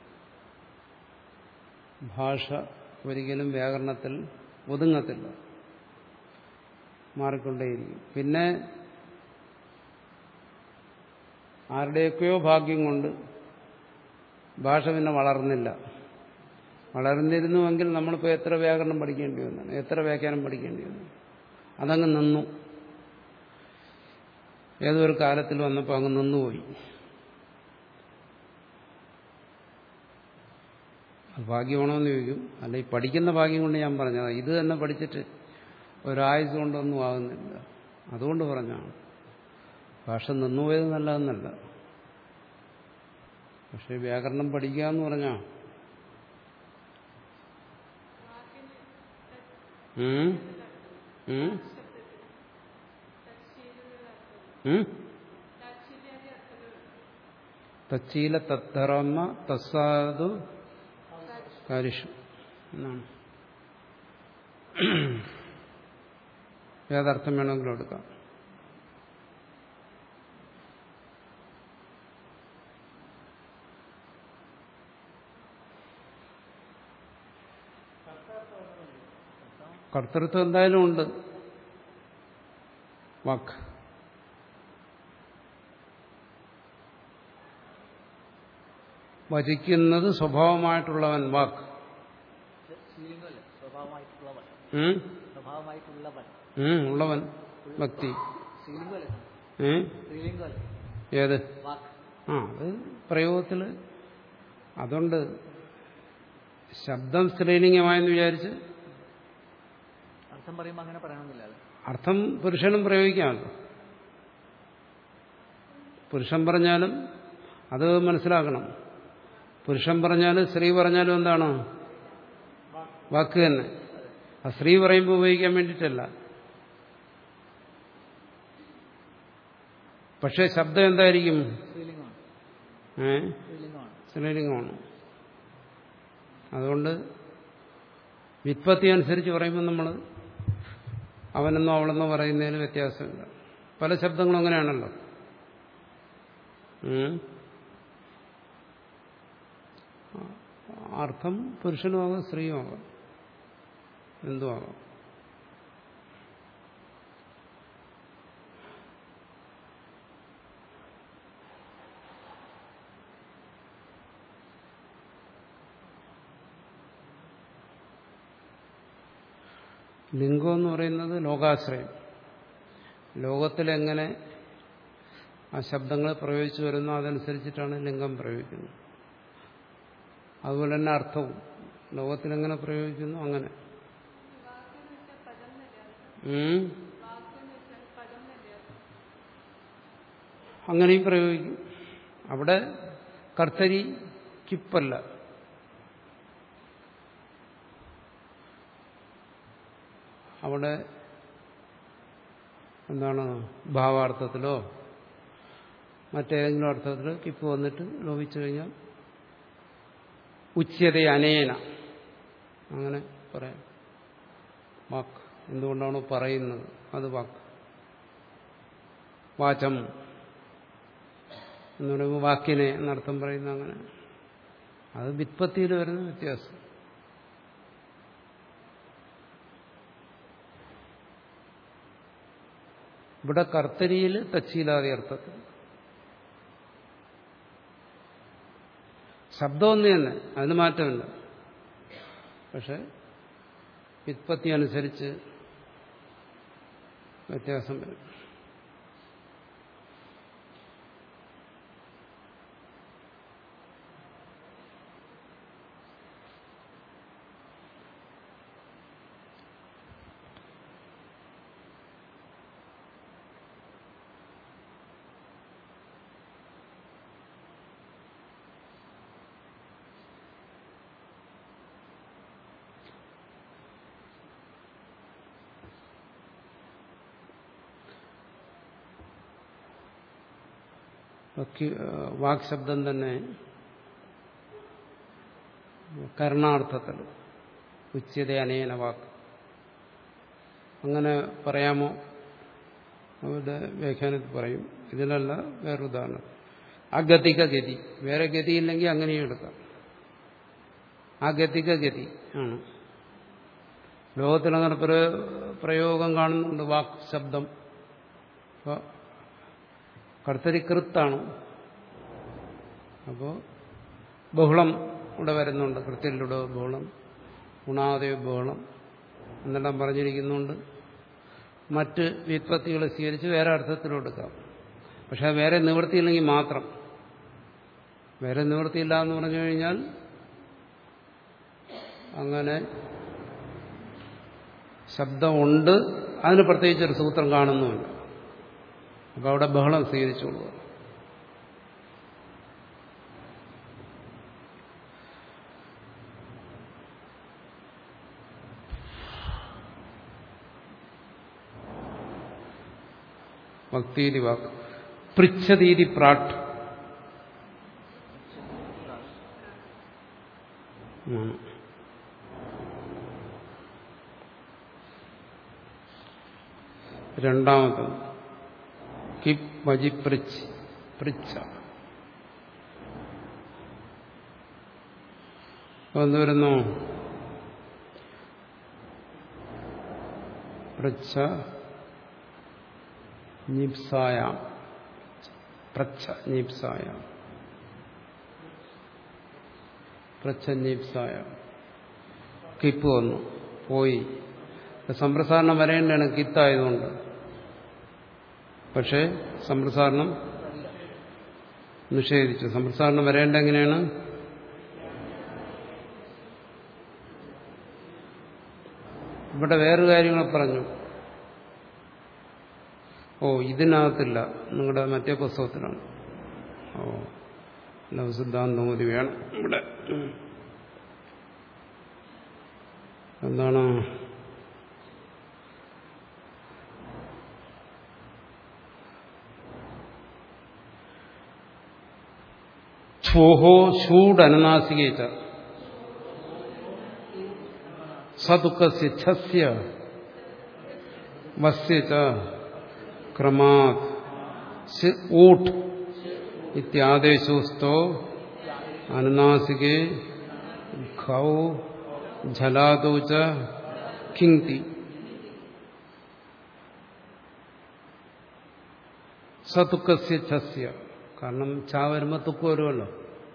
ഭാഷ ഒരിക്കലും വ്യാകരണത്തിൽ ഒതുങ്ങത്തില്ല മാറിക്കൊണ്ടേയിരിക്കും പിന്നെ ആരുടെയൊക്കെയോ ഭാഗ്യം കൊണ്ട് ഭാഷ പിന്നെ വളർന്നില്ല വളർന്നിരുന്നുവെങ്കിൽ നമ്മളിപ്പോൾ എത്ര വ്യാകരണം പഠിക്കേണ്ടി വന്നാണ് എത്ര വ്യാഖ്യാനം പഠിക്കേണ്ടി വന്നു അതങ്ങ് നിന്നു ഏതൊരു കാലത്തിൽ വന്നപ്പോൾ അങ്ങ് നിന്നുപോയി അത് ഭാഗ്യമാണോന്ന് ചോദിക്കും അല്ല ഈ പഠിക്കുന്ന ഭാഗ്യം കൊണ്ട് ഞാൻ പറഞ്ഞതാ ഇത് തന്നെ പഠിച്ചിട്ട് ഒരായുസ് കൊണ്ടൊന്നും ആകുന്നില്ല അതുകൊണ്ട് പറഞ്ഞാണ് ഭാഷ നിന്നുപോയത് നല്ലതെന്നല്ല പക്ഷെ വ്യാകരണം പഠിക്കുക എന്ന് പറഞ്ഞാ ഉം? ഉം? ഉം? തച്ചീല തദ്ധറമ്മ തസ്സാദു കാരിഷു എന്നാണ് ഏതർത്ഥം വേണമെങ്കിലും എടുക്കാം കർത്തൃത്വം എന്തായാലും ഉണ്ട് വാക്ക് വചിക്കുന്നത് സ്വഭാവമായിട്ടുള്ളവൻ വാക്ക് സ്ത്രീലിംഗമല്ലേ സ്വഭാവമായിട്ടുള്ളവൻ ഉം? സ്വഭാവമായിട്ടുള്ളവൻ ഉം, ഉള്ളവൻ വ്യക്തി സ്ത്രീലിംഗമല്ലേ ഏ സ്ത്രീലിംഗമല്ലേ ഏത് വാക്ക് ആ അത് പ്രയോഗത്തിൽ അതുകൊണ്ട് ശബ്ദം സ്ത്രീലിംഗമായെന്ന് വിചാരിച്ച് അർത്ഥം പറയുമ്പോൾ അങ്ങനെ പറയണമെന്നില്ല അല്ലേ അർത്ഥം പുരുഷനും പ്രയോഗിക്കാമല്ലോ പുരുഷൻ പറഞ്ഞാലും അത് മനസ്സിലാക്കണം പുരുഷൻ പറഞ്ഞാലും സ്ത്രീ പറഞ്ഞാലും എന്താണ് വാക്ക് തന്നെ ആ സ്ത്രീ പറയുമ്പോൾ ഉപയോഗിക്കാൻ വേണ്ടിയിട്ടല്ല പക്ഷേ ശബ്ദം എന്തായിരിക്കും സ്ത്രീലിംഗമാണ് ഏ സ്ത്രീലിംഗമാണ് സ്ത്രീലിംഗമാണ് അതുകൊണ്ട് വിത്പത്തി അനുസരിച്ച് പറയുമ്പോൾ നമ്മൾ അവനെന്നോ അവളെന്നോ പറയുന്നതിന് വ്യത്യാസമില്ല പല ശബ്ദങ്ങളും അങ്ങനെയാണല്ലോ ഉം. അർത്ഥം പുരുഷനുമാകാം സ്ത്രീയുമാകാം എന്തുമാകാം ലിംഗം എന്ന് പറയുന്നത് ലോകാശ്രയം ലോകത്തിലെങ്ങനെ ആ ശബ്ദങ്ങൾ പ്രയോഗിച്ചു വരുന്നു അതനുസരിച്ചിട്ടാണ് ലിംഗം പ്രയോഗിക്കുന്നത് അതുപോലെ തന്നെ അർത്ഥവും ലോകത്തിലെങ്ങനെ പ്രയോഗിക്കുന്നു അങ്ങനെ ഉം. അങ്ങനെയും പ്രയോഗിക്കും അവിടെ കർത്തരി കിപ്പല്ല അവിടെ എന്താണ് ഭാവാർത്ഥത്തിലോ മറ്റേതെങ്കിലും അർത്ഥത്തിലോ കിപ്പ് വന്നിട്ട് ലോപിച്ചു കഴിഞ്ഞാൽ ഉച്ചത അനേന അങ്ങനെ പറയാം വാക്ക് എന്തുകൊണ്ടാണോ പറയുന്നത് അത് വാക്ക് വാചം എന്ന് പറയുമ്പോൾ വാക്കിനെ എന്നർത്ഥം പറയുന്ന അങ്ങനെ അത് വിത്പത്തിയിൽ വരുന്ന വ്യത്യാസം ഇവിടെ കർത്തരിയിൽ തച്ചീലാതി അർത്ഥത്തിൽ ശബ്ദം ഒന്ന് തന്നെ അതിന് മാറ്റമില്ല പക്ഷെ വിത്പത്തി അനുസരിച്ച് വ്യത്യാസം വരും വാക് ശബ്ദം തന്നെ കരുണാർത്ഥത്തിൽ ഉച്ചത അനേന വാക്ക് അങ്ങനെ പറയാമോ അവരുടെ വ്യാഖ്യാനത്തിൽ പറയും ഇതിനല്ല വേറൊരു ഉദാഹരണം അഗതിക ഗതി വേറെ ഗതിയില്ലെങ്കിൽ അങ്ങനെയും എടുക്കാം അഗതിക ഗതി ആണ് ലോകത്തിൽ അങ്ങനെ പ്രയോഗം കാണുന്നുണ്ട് വാക്ക് ശബ്ദം അപ്പോൾ കർത്തരി കൃത്താണ് അപ്പോൾ ബഹുളം ഇവിടെ വരുന്നുണ്ട് കൃത്യത്തിലൂടെ ബഹുളം ഗുണാദയ ബഹുളം എന്നെല്ലാം പറഞ്ഞിരിക്കുന്നുണ്ട് മറ്റ് വ്യുത്പത്തികളെ സ്വീകരിച്ച് വേറെ അർത്ഥത്തിലും എടുക്കാം പക്ഷെ അത് വേറെ നിവൃത്തിയില്ലെങ്കിൽ മാത്രം വേറെ നിവൃത്തിയില്ല എന്ന് പറഞ്ഞു കഴിഞ്ഞാൽ അങ്ങനെ ശബ്ദമുണ്ട് അതിന് പ്രത്യേകിച്ചൊരു സൂത്രം കാണുന്നുമില്ല അപ്പോൾ അവിടെ ബഹളം സ്വീകരിച്ചോളുക ഭക്തിരി വാക്ക് പൃച്ഛതീതി പ്രാട്ട് ആണ്. രണ്ടാമത് കിപ് വജി പൃച്ച് പൃച്ഛ എന്ത് വരുന്നു പൃച്ഛ നിപ്സായാം പ്രച്ഛ നിപ്സായാം പ്രച്ഛ നിപ്സായാം കിപ്പ് വന്നു പോയി സമ്പ്രസാരണം വരേണ്ടതാണ് കിത്തായതുകൊണ്ട് പക്ഷേ സമ്പ്രസാരണം നിഷേധിച്ചു സമ്പ്രസാരണം വരേണ്ട എങ്ങനെയാണ് ഇവിടെ വേറൊരു കാര്യങ്ങൾ പറഞ്ഞു ഓ ഇതിനകത്തില്ല നിങ്ങളുടെ മറ്റേ പുസ്തകത്തിലാണ് ഓ ലവസിദ്ധാന്തമൂതി വേണം ഇവിടെ എന്താണ് ഛോഹോ ഷൂഡനനാസികേച്ച സദുഃഖസ്യ ഛസ്യ വസ്യ ച ക്രമാത് സ് ഊട്ട് ഇത്യാദേശോസ്തോ അനുനാസികേ ഖൗ ഝലാദോ ച കിങ്തി സതുക്കസ്യ ഛസ്യ കാരണം ചാ വരുമ്പോൾ തുക്ക് വരുമല്ലോ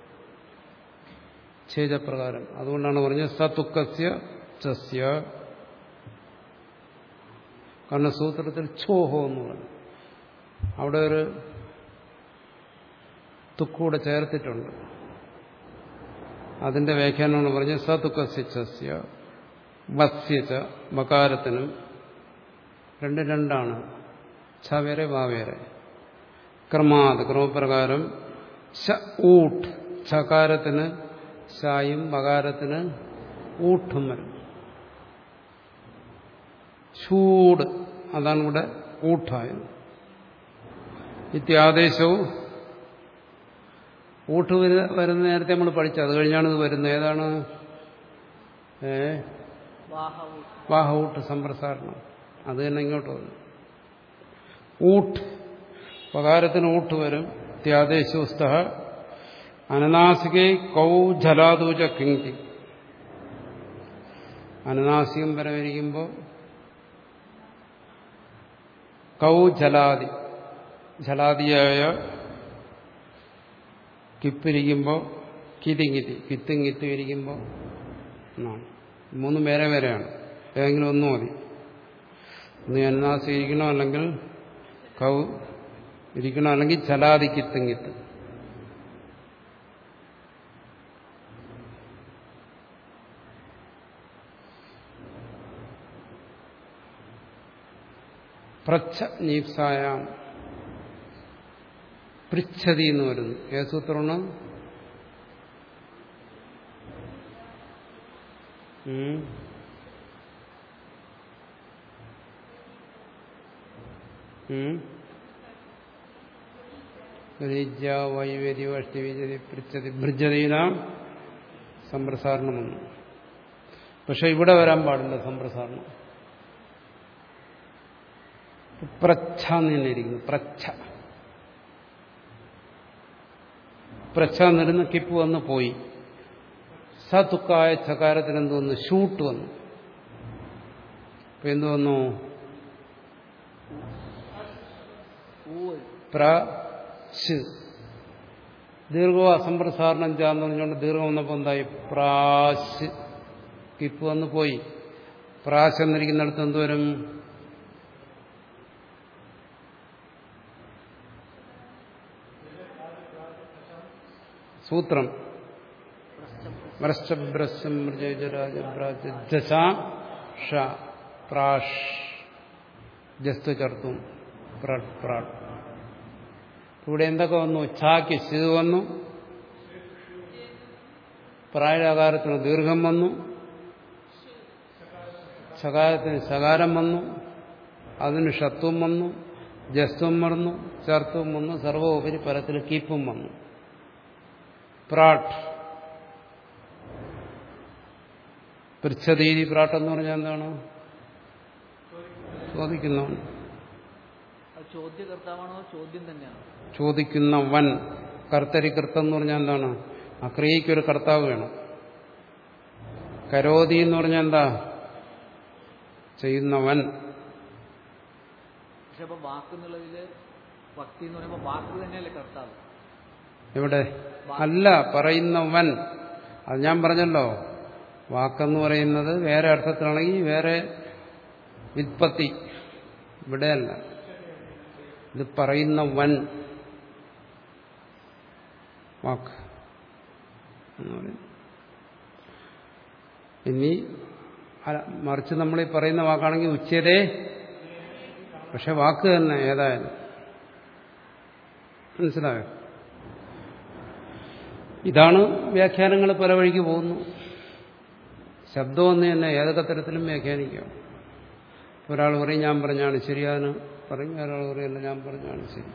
ഛേദപ്രകാരം അതുകൊണ്ടാണ് പറഞ്ഞത് സതുക്കസ്യ ചസ്യ കാരണം സൂത്രത്തിൽ ഛോഹോ എന്ന് പറഞ്ഞു അവിടെ ഒരു തുക്കൂടെ ചേർത്തിട്ടുണ്ട് അതിന്റെ വ്യാഖ്യാനമാണ് പറഞ്ഞത് സതുക്കസ്യ വസ്യച്ച വകാരത്തിനും രണ്ട് രണ്ടാണ് ഛ വേറെ വാ വേറെ ക്രമാത് ക്രമപ്രകാരം ശ ഊട്ട് ഛകാരത്തിന് ശായും വകാരത്തിന് ഊട്ടും വരും ചൂട് അതാണ് ഇവിടെ ഊട്ടായത് ഇത്യാദേശവും ഊട്ട് വരുന്ന നേരത്തെ നമ്മൾ പഠിച്ചു അത് കഴിഞ്ഞാണ് ഇത് വരുന്നത് ഏതാണ് ഏ വാഹവും വാഹ ഊട്ട് സമ്പ്രസാരണം അത് തന്നെ ഇങ്ങോട്ട് വന്നു ഊട്ട് പകാരത്തിന് ഊട്ട് വരും ഇത്യാദേശോസ്ത അനനാസികെ കൗ ജലാദൂച കിങ്കി അനനാസികം വരെ വരിക്കുമ്പോൾ കൗ ജലാദി ജലാദിയായ കിപ്പിരിക്കുമ്പോൾ കിതിങ്ങിത്തി കിത്തും കിത്തും ഇരിക്കുമ്പോൾ എന്നാണ് മൂന്നും വേറെ വേറെയാണ് ഏതെങ്കിലും ഒന്നും മതി ഒന്ന് അനനാസി ഇരിക്കണോ അല്ലെങ്കിൽ കൗ ഇരിക്കണോ അല്ലെങ്കിൽ ചലാതി കിത്തും കിത്തും പ്രച്ഛ നീപ്സായാം പൃച്ഛതി എന്ന് വരുന്നു ഏത് സൂത്രമാണ് ഉം. ഉം. ഋജ വൈവരി വഷ്ടിവിജതി പൃച്ഛതി ഭൃജതീനാം സമ്പ്രസാരണം വന്നു പക്ഷെ ഇവിടെ വരാൻ പാടില്ല സമ്പ്രസാരണം പ്രച്ഛ എന്ന് തന്നെ ഇരിക്കുന്നു പ്രച്ഛ പ്രച്ഛ എന്നിരുന്ന് കിപ്പ് വന്ന് പോയി സതുക്കായ ചകാരത്തിന് എന്ത് വന്നു ഷൂട്ട് വന്നു ഇപ്പൊ എന്ത് വന്നു ഊ പ്ര ശ് ദീർഘോ അസംപ്രസാരണം ചാന്ന് പറഞ്ഞുകൊണ്ട് ദീർഘം വന്നപ്പോൾ എന്തായി പ്രാശ് കിപ്പ് വന്ന് പോയി പ്രാശ് എന്നിരിക്കുന്നിടത്ത് എന്തുവരും സൂത്രം വ്രശ്ചബ്രശ്ചം ഷ പ്രാഷ് ജസ്തു ചേർത്തും പ്രാട് പ്രാട് ഇവിടെ എന്തൊക്കെ വന്നു ഛാക്ക് ശ് വന്നു പ്രായകാരത്തിന് ദീർഘം വന്നു ശകാരത്തിന് ശകാരം വന്നു അതിന് ഷത്വം വന്നു ജസ്ത്വം വന്നു ചർത്തും വന്നു സർവോപരി പരത്തിൽ കീപ്പും വന്നു പ്രാട്ട് പൃച്ഛതീതി പ്രാട്ട് എന്ന് പറഞ്ഞാൽ എന്താണ് ചോദിക്കുന്നവൻ അത് ചോദ്യകർത്താവാണോ ചോദ്യം തന്നെയാണോ ചോദിക്കുന്നവൻ കർത്തരി കൃത്തം എന്ന് പറഞ്ഞാൽ എന്താണ് ആ ക്രിയയ്ക്കൊരു കർത്താവ് വേണം കരോതി എന്ന് പറഞ്ഞാൽ എന്താ ചെയ്യുന്നവൻ പക്ഷെ അപ്പൊ വാക്ക് എന്നുള്ളതില് ഭക്തി എന്ന് പറയുമ്പോൾ വാക്ക് തന്നെയല്ലേ കർത്താവ് എവിടെ അല്ല പറയുന്നവൻ അത് ഞാൻ പറഞ്ഞല്ലോ വാക്കെന്ന് പറയുന്നത് വേറെ അർത്ഥത്തിലാണെങ്കിൽ വേറെ വിത്പത്തി ഇവിടെയല്ല ഇത് പറയുന്നവൻ വാക്ക് എന്ന് പറയും ഇനി അല്ല, മറിച്ച് നമ്മൾ ഈ പറയുന്ന വാക്കാണെങ്കിൽ ഉച്ചതേ പക്ഷെ വാക്ക് തന്നെ ഏതായാലും മനസ്സിലായോ ഇതാണ് വ്യാഖ്യാനങ്ങൾ പല വഴിക്ക് പോകുന്നു ശബ്ദമെന്ന് തന്നെ ഏതൊക്കെ തരത്തിലും വ്യാഖ്യാനിക്കാം ഒരാൾ പറയും ഞാൻ പറഞ്ഞാണ് ശരി അതിന് പറയും ഒരാൾ പറയല്ല ഞാൻ പറഞ്ഞാണ് ശരി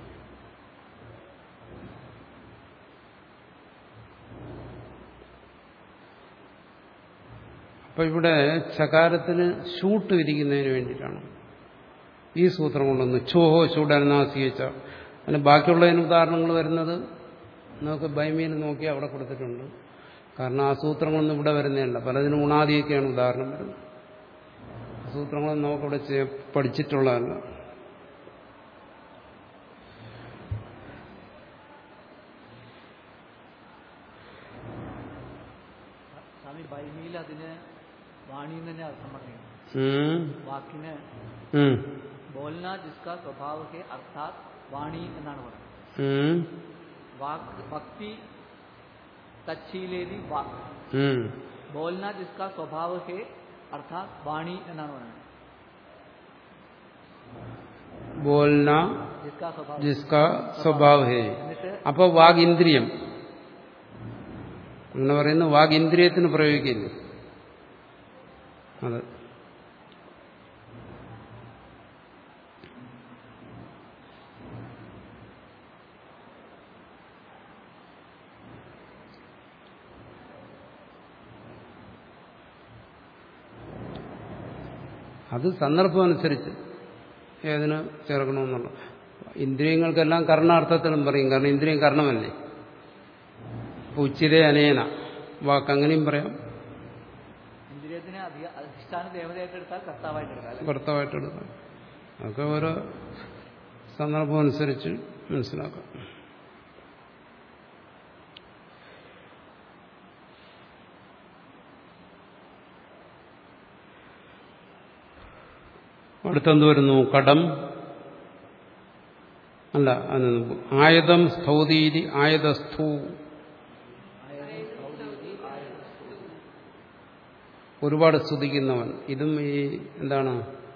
അപ്പൊ ഇവിടെ ചകാരത്തിന് ഷൂട്ട് വിരിക്കുന്നതിന് വേണ്ടിയിട്ടാണ് ഈ സൂത്രം കൊണ്ടൊന്ന് ഛോഹോ ചൂടനാസിച്ച അതിന് ബാക്കിയുള്ളതിന് ഉദാഹരണങ്ങൾ വരുന്നത് നമുക്ക് ബൈമീൻ നോക്കി അവിടെ കൊടുത്തിട്ടുണ്ട് കാരണം ആ സൂത്രങ്ങളൊന്നും ഇവിടെ വരുന്നതല്ല പലതിനും ഉണാദിയൊക്കെയാണ് ഉദാഹരണം വരുന്നത് ആ സൂത്രങ്ങളൊന്നും നമുക്കിവിടെ ചെ- പഠിച്ചിട്ടുള്ളതല്ല സ്വാമി ബൈമിയിൽ അതിന് വാണി എന്ന് തന്നെ അർത്ഥം പറഞ്ഞു ഉം. വാക്കിന് ഉം. ബോൽന ജിസ്ക സ്വഭാവ ഹെ അർത്ഥാത് വാണി എന്നാണ് പറയുന്നത് ഉം. വാക്ക് ഭക്തി തച്ചീലേതി വാക്ക് ഉം. ബോൽന ജിസ്ക സ്വഭാവ ഹെ അർത്ഥാത് വാണി എന്നാണ് പറയുന്നത് ബോൽന ജിസ്ക സ്വഭാവ ജിസ്ക സ്വഭാവ ഹേ എന്നിട്ട് അപ്പൊ വാഗിന്ദ്രിയം അങ്ങനെ പറയുന്ന വാഗിന്ദ്രിയത്തിന് പ്രയോഗിക്കില്ല അത് അത് സന്ദർഭമനുസരിച്ച് ഏതിന് ചേർക്കണമെന്നുള്ള ഇന്ദ്രിയങ്ങൾക്കെല്ലാം കർണാർത്ഥത്തിലും പറയും കാരണം ഇന്ദ്രിയം കർണമല്ലേ അപ്പൊ ഉച്ചിതേ അനേന വാക്ക് അങ്ങനെയും പറയാം ഇന്ദ്രിയത്തിനെ അധിക അധിഷ്ഠാന ദേവതയായിട്ട് എടുത്താൽ കർത്താവായിട്ട് എടുക്കാം അല്ലേ? ഭർത്താവായിട്ട് എടുക്കാം അതൊക്കെ ഓരോ സന്ദർഭം അനുസരിച്ച് മനസ്സിലാക്കാം അടുത്തെന്ത് വരുന്നു കടം അല്ല അതിന് മുമ്പ് ആയതം സ്ഥൗതീരി ആയതസ്ഥൂ ഒരുപാട് സ്തുതിക്കുന്നവൻ ഇതും ഈ എന്താണ്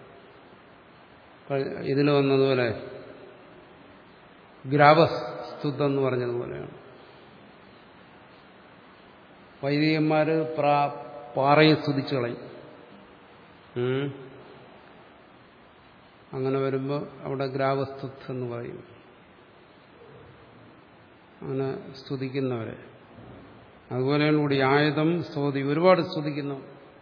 ഇതിൽ വന്നതുപോലെ ഗ്രാവസ്തുത എന്ന് പറഞ്ഞതുപോലെയാണ് വൈദികന്മാര് പ്രാ പാറയെ സ്തുതിച്ചു കളയും ഉം. അങ്ങനെ വരുമ്പോൾ അവിടെ ഗ്രാവസ്തുത് എന്ന് പറയും അങ്ങനെ സ്തുതിക്കുന്നവരെ അതുപോലെയാണ് കൂടി ആയുധം സ്തുതി ഒരുപാട് സ്തുതിക്കുന്നു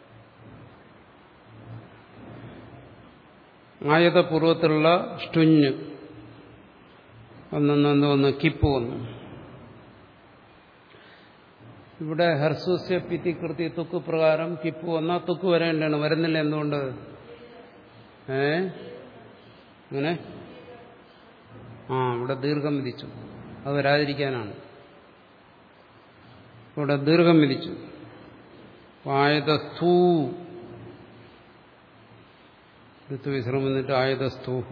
ആയുധപൂർവത്തിലുള്ള ഷ്ടുഞ്ഞ് ഒന്നെന്ന് വന്ന് കിപ്പ് വന്നു ഇവിടെ ഹർസൂസ്യ പിത്തി കൃതി തുക്ക് പ്രകാരം കിപ്പ് വന്നാൽ തുക്ക് വരേണ്ടതാണ് വരുന്നില്ല എന്തുകൊണ്ട് ഏ അങ്ങനെ ആ ഇവിടെ ദീർഘം വിധിച്ചു അത് വരാതിരിക്കാനാണ് ഇവിടെ ദീർഘം വിധിച്ചു ആയതസ്ഥൂ ഋതുവിശ്രമം എന്നിട്ട് ആയതസ്ഥൂഹു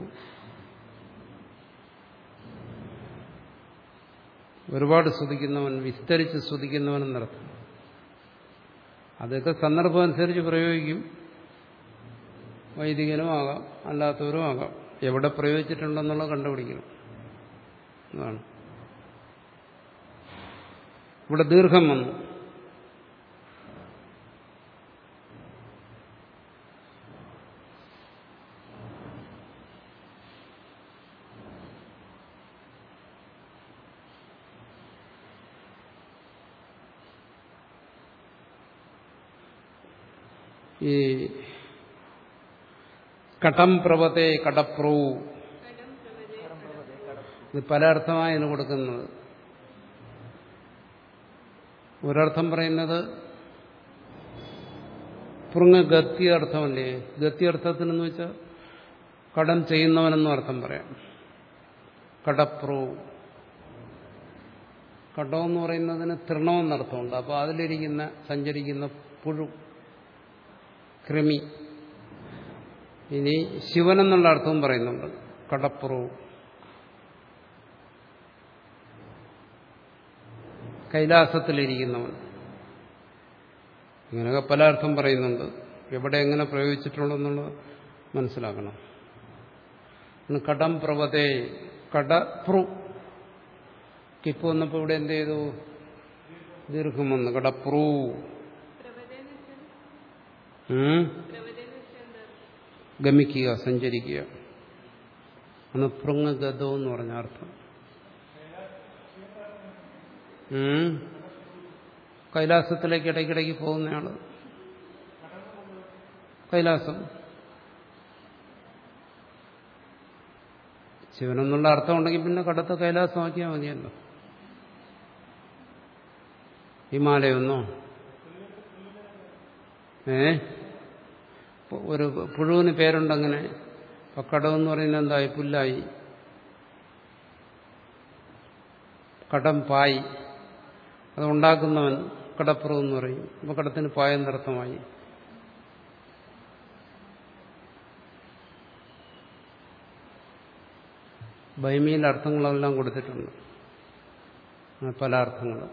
ഒരുപാട് സ്തുതിക്കുന്നവൻ വിസ്തരിച്ച് സ്തുതിക്കുന്നവൻ എന്നർത്ഥം അതൊക്കെ സന്ദർഭം അനുസരിച്ച് പ്രയോഗിക്കും വൈദികനും ആകാം അല്ലാത്തവരും ആകാം എവിടെ പ്രയോഗിച്ചിട്ടുണ്ടെന്നുള്ളത് കണ്ടുപിടിക്കണം അതാണ് ഇവിടെ ദീർഘം വന്നു ഈ കടം പ്രവത്തെ കടപ്രൂ ഇത് പല അർത്ഥമായാണ് കൊടുക്കുന്നത് ഒരർത്ഥം പറയുന്നത് പൃങ്ങ ഗത്തി അർത്ഥമല്ലേ ഗത്തി അർത്ഥത്തിനെന്ന് വെച്ചാൽ കടം ചെയ്യുന്നവനെന്നും അർത്ഥം പറയാം കടപ്രൂ കടമെന്ന് പറയുന്നതിന് തൃണമെന്നർത്ഥമുണ്ട് അപ്പോൾ അതിലിരിക്കുന്ന സഞ്ചരിക്കുന്ന പുഴു കൃമി ഇനി ശിവൻ എന്നുള്ള അർത്ഥവും പറയുന്നുണ്ട് കടപ്പുറവും കൈലാസത്തിലിരിക്കുന്നവൻ ഇങ്ങനെയൊക്കെ പല അർത്ഥം പറയുന്നുണ്ട് എവിടെ എങ്ങനെ പ്രയോഗിച്ചിട്ടുണ്ടെന്നുള്ളത് മനസ്സിലാക്കണം കടം പ്രവതേ കടപ്രു കിപ്പ് വന്നപ്പോൾ ഇവിടെ എന്ത് ചെയ്തു ദീർഘം വന്നു കടപ്രു ഉം ഗമിക്കുക സഞ്ചരിക്കുക ആണ് പൃങ്ങഗതോ എന്ന് പറഞ്ഞ അർത്ഥം ഉം. കൈലാസത്തിലേക്ക് ഇടയ്ക്കിടയ്ക്ക് പോകുന്നയാള് കൈലാസം ശിവനെന്നുള്ള അർത്ഥം ഉണ്ടെങ്കിൽ പിന്നെ കടത്ത കൈലാസമാക്കിയാൽ മതിയല്ലോ ഹിമാലയൊന്നോ ഏ ഒരു പുഴുവിന് പേരുണ്ടങ്ങനെ കടമെന്ന് പറയുന്നത് എന്തായി പുല്ലായി കടം പായി അത് ഉണ്ടാക്കുന്നവൻ കടപ്പുറം എന്ന് പറയും അപ്പൊ കടത്തിന് പായെന്നർത്ഥമായി ബൈമിയിൽ അർത്ഥങ്ങളെല്ലാം കൊടുത്തിട്ടുണ്ട് ആ, പല അർത്ഥങ്ങളും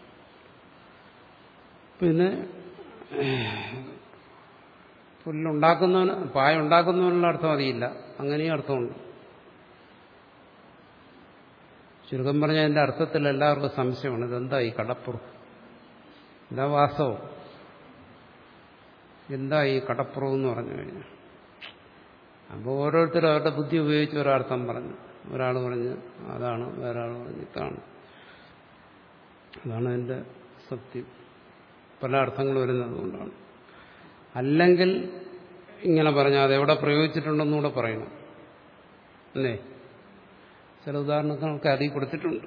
പിന്നെ പുല്ലുണ്ടാക്കുന്നവന് പായ ഉണ്ടാക്കുന്നവനുള്ള അർത്ഥം അറിയില്ല അങ്ങനെയും അർത്ഥമുണ്ട് ചുരുക്കം പറഞ്ഞ അതിന്റെ അർത്ഥത്തിൽ എല്ലാവർക്കും സംശയമാണ് ഇതെന്താ ഈ കടപ്പുറം എന്താ വാസ്തവം എന്താ ഈ കടപ്പുറം എന്ന് പറഞ്ഞു കഴിഞ്ഞാൽ അപ്പോൾ ഓരോരുത്തരും അവരുടെ ബുദ്ധി ഉപയോഗിച്ച് ഒരർത്ഥം പറഞ്ഞു ഒരാൾ പറഞ്ഞ് അതാണ് വേറൊരാൾ പറഞ്ഞ് ഇതാണ് അതാണ് അതിന്റെ സത്യം പല അർത്ഥങ്ങൾ വരുന്നത് കൊണ്ടാണ് അല്ലെങ്കിൽ ഇങ്ങനെ പറഞ്ഞാൽ അത് എവിടെ പ്രയോഗിച്ചിട്ടുണ്ടെന്നുകൂടെ പറയണം അല്ലേ ചില ഉദാഹരണങ്ങൾക്ക് അതിൽ കൊടുത്തിട്ടുണ്ട്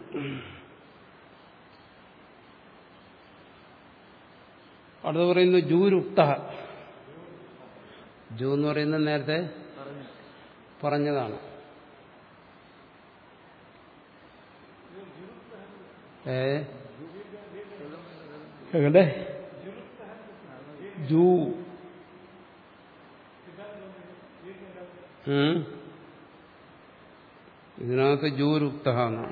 അടുത്ത് പറയുന്നു ജൂരുക്ത ജൂ എന്ന് പറയുന്നത് നേരത്തെ പറഞ്ഞു പറഞ്ഞതാണ് ഏ എവിടെ ജൂ ഉം. ഇതിനകത്ത് ജൂരുക്ത എന്നാണ്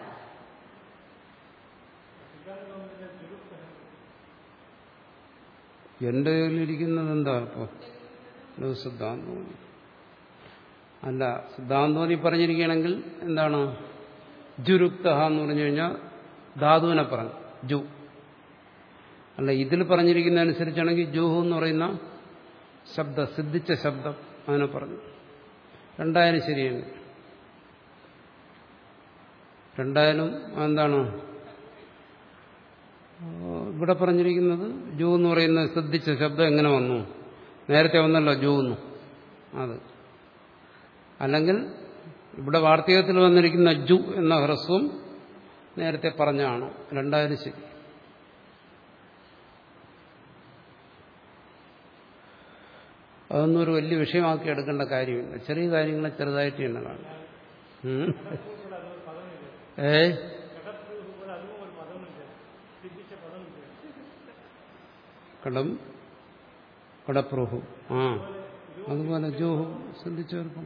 എന്റെ കയ്യിലിരിക്കുന്നത് എന്താ ഇപ്പോ ഒരു സിദ്ധാന്തം അല്ല സിദ്ധാന്തോനി പറഞ്ഞിരിക്കുകയാണെങ്കിൽ എന്താണ് ജുരുക്ത എന്ന് പറഞ്ഞു കഴിഞ്ഞാൽ ധാതുവിനെ പറഞ്ഞു ജു അല്ല ഇതിൽ പറഞ്ഞിരിക്കുന്ന അനുസരിച്ചാണെങ്കിൽ ജൂഹു എന്ന് പറയുന്ന ശബ്ദം സിദ്ധിച്ച ശബ്ദം അതിനെ പറഞ്ഞു രണ്ടായാലും ശരിയാണ് രണ്ടായാലും എന്താണ് ഇവിടെ പറഞ്ഞിരിക്കുന്നത് ജൂ എന്ന് പറയുന്ന ശ്രദ്ധിച്ച ശബ്ദം എങ്ങനെ വന്നു നേരത്തെ വന്നല്ലോ ജൂ എന്ന് അത് അല്ലെങ്കിൽ ഇവിടെ വാർത്തകത്തിൽ വന്നിരിക്കുന്ന ജു എന്ന ഹ്രസ്വം നേരത്തെ പറഞ്ഞാണ് രണ്ടായാലും ശരി അതൊന്നും ഒരു വലിയ വിഷയമാക്കി എടുക്കേണ്ട കാര്യമില്ല ചെറിയ കാര്യങ്ങളെ ചെറുതായിട്ട് തന്നെ കാണും ഉം. ഏ കടം കടപ്രോഹു ആ അതുപോലെ ജോഹു ശ്രദ്ധിച്ചവർക്കും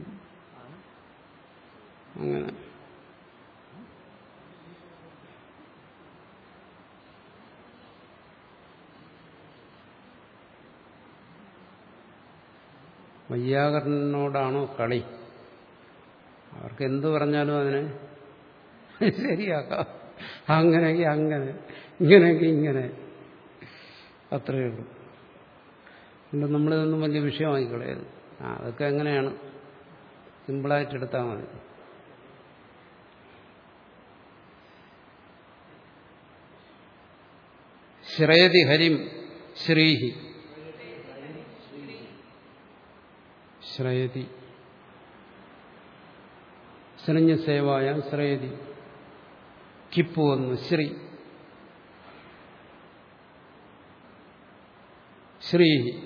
അങ്ങനെ വയ്യാകരനോടാണോ കളി അവർക്ക് എന്തു പറഞ്ഞാലും അതിനെ ശരിയാക്കാം അങ്ങനെയെങ്കിൽ അങ്ങനെ ഇങ്ങനെയെങ്കിൽ ഇങ്ങനെ അത്രയേ ഉള്ളൂ അതുകൊണ്ട് നമ്മളിതൊന്നും വലിയ വിഷയമായി കളയരുത് ആ അതൊക്കെ എങ്ങനെയാണ് സിമ്പിളായിട്ട് എടുത്താൽ മതി ശ്രേയതി ഹരിം ശ്രീഹി ശ്രയതി ശ്രഞ്ഞ സേവായ ശ്രയതി കിപ്പു വന്നു ശ്രീ ശ്രീ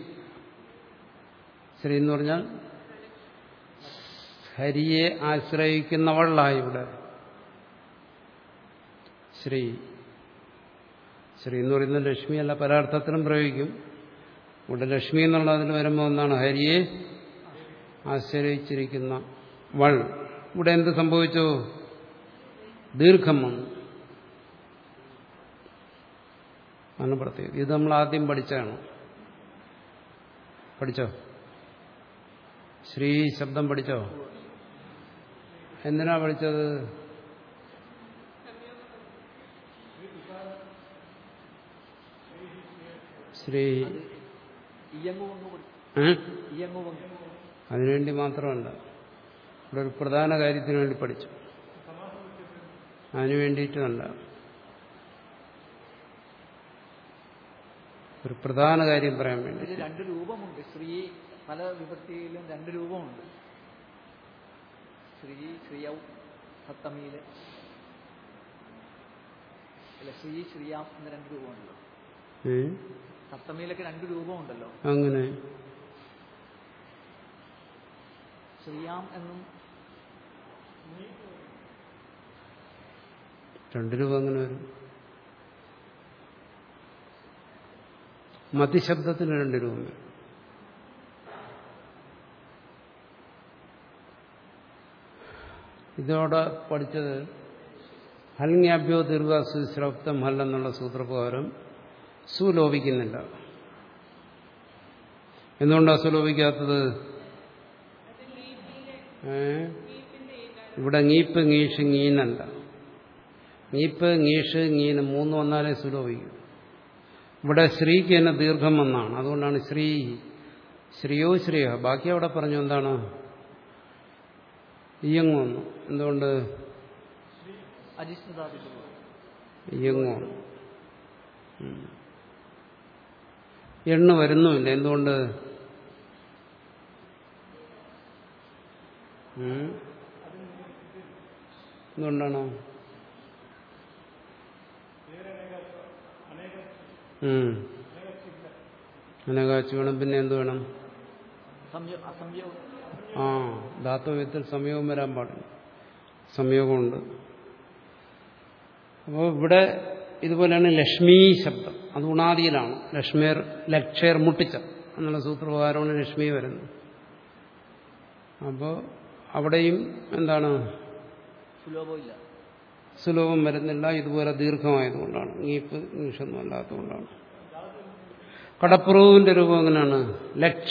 ശ്രീ എന്ന് പറഞ്ഞാൽ ഹരിയെ ആശ്രയിക്കുന്നവളായി ഇവിടെ ശ്രീ ശ്രീ എന്ന് പറയുന്നത് ലക്ഷ്മിയല്ല പല അർത്ഥത്തിലും പ്രയോഗിക്കും ഇവിടെ ലക്ഷ്മി എന്നുള്ളതിൽ വരുമ്പോൾ ഒന്നാണ് ഹരിയെ ആശ്രയിച്ചിരിക്കുന്ന വൾ ഇവിടെ എന്ത് സംഭവിച്ചു ദീർഘം വന്നു ആണ് പ്രത്യേകത ഇത് നമ്മൾ ആദ്യം പഠിച്ചാണ് പഠിച്ചോ ശ്രീ ശബ്ദം പഠിച്ചോ എന്തിനാ പഠിച്ചത് ശ്രീ ഇയങ്ങു വന്നു കൊടു- ഏ? ഇയങ്ങു വന്നു അതിനുവേണ്ടി മാത്രമല്ല ഇവിടെ ഒരു പ്രധാന കാര്യത്തിന് വേണ്ടി പഠിച്ചു അതിനു വേണ്ടിയിട്ടുമല്ല ഒരു പ്രധാന കാര്യം പറയാൻ വേണ്ടി ഇതിൽ രണ്ട് രൂപമുണ്ട് ശ്രീ പല വിഭക്തിയിലും രണ്ട് രൂപമുണ്ട് ശ്രീ ശ്രീയൗ സപ്തമിയില് അല്ല ശ്രീ ശ്രീയാം എന്ന രണ്ട് രൂപമുണ്ടല്ലോ ഏ? സപ്തമിയിലൊക്കെ രണ്ട് രൂപമുണ്ടല്ലോ അങ്ങനെ ശ്രീയാം എന്നും രണ്ട് രൂപ അങ്ങനെ വരും മതിശബ്ദത്തിന് രണ്ട് രൂപം വരും ഇതോടെ പഠിച്ചത് ഹൽങ്യാഭ്യോ ദീർഘാസുശ്രപ്തം ഹൽ എന്നുള്ള സൂത്രപ്രകാരം സുലോപിക്കുന്നില്ല എന്തുകൊണ്ടാണ് സുലോപിക്കാത്തത് ഏ? ഇവിടെ ngീപ്പ് ngീഷ് ngീനല്ല ngീപ്പ് ngീഷ് ngീന് മൂന്ന് വന്നാലേ സുലോപിക്കും ഇവിടെ ശ്രീക്ക് തന്നെ ദീർഘം വന്നാണ് അതുകൊണ്ടാണ് ശ്രീ ശ്രീയോ ശ്രീയ ബാക്കി അവിടെ പറഞ്ഞു എന്താണ് ഇയങ്ങു വന്നു എന്തുകൊണ്ട് അജിഷ്ണുതാപിച്ചു ഇയങ്ങു വന്നു ഉം. എണ്ണ വരുന്നുമില്ല എന്തുകൊണ്ട് ഉം? എന്തുകൊണ്ടാണോ ഉം. അനകാച്ച് വേണം പിന്നെ എന്ത് വേണം സംയോ അസംയോ ആ ധാത്വ്യത്തിൽ സംയോഗം വരാൻ പാടില്ല സംയോഗമുണ്ട് അപ്പോൾ ഇവിടെ ഇതുപോലെയാണ് ലക്ഷ്മി ശബ്ദം അത് ഉണാദിയിലാണ് ലക്ഷ്മിയർ ലക്ഷേർ മുട്ടിച്ച എന്നുള്ള സൂത്രപ്രകാരമാണ് ലക്ഷ്മി വരുന്നത് അപ്പോൾ അവിടെയും എന്താണ് സുലോഭം ഇല്ല സുലഭം വരുന്നില്ല ഇതുപോലെ ദീർഘമായതുകൊണ്ടാണ് നീപ്പ് നീഷൊന്നും അല്ലാത്തതുകൊണ്ടാണ് കടപ്പുറവിന്റെ രൂപം എങ്ങനെയാണ് ലക്ഷ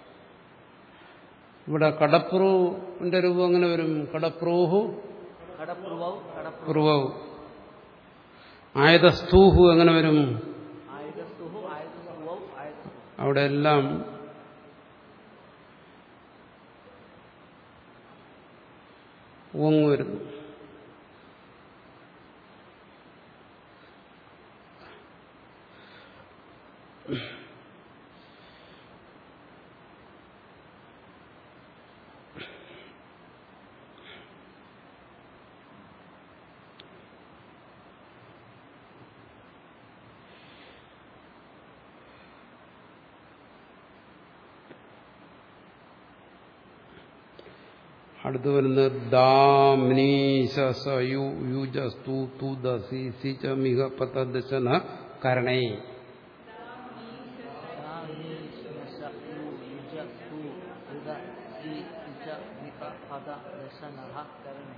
ഇവിടെ കടപ്പുറുവിന്റെ രൂപം എങ്ങനെ വരും കടപ്രോഹു കടപ്രുവവും കടപ്രു പുറവു ആയതസ്തൂഹു എങ്ങനെ വരും ആയുധസ്തുഹു ആയുധസ്തുവവും ആയുധസ്തു അവിടെ എല്ലാം ഓങ്ങ് വരുന്നു അടുത്ത് വരുന്നത് ദാംനീശസയുജസ്തു ദസി സിച മിഹ പതദശന കരണേ പദ ദശ നഹ കരണേ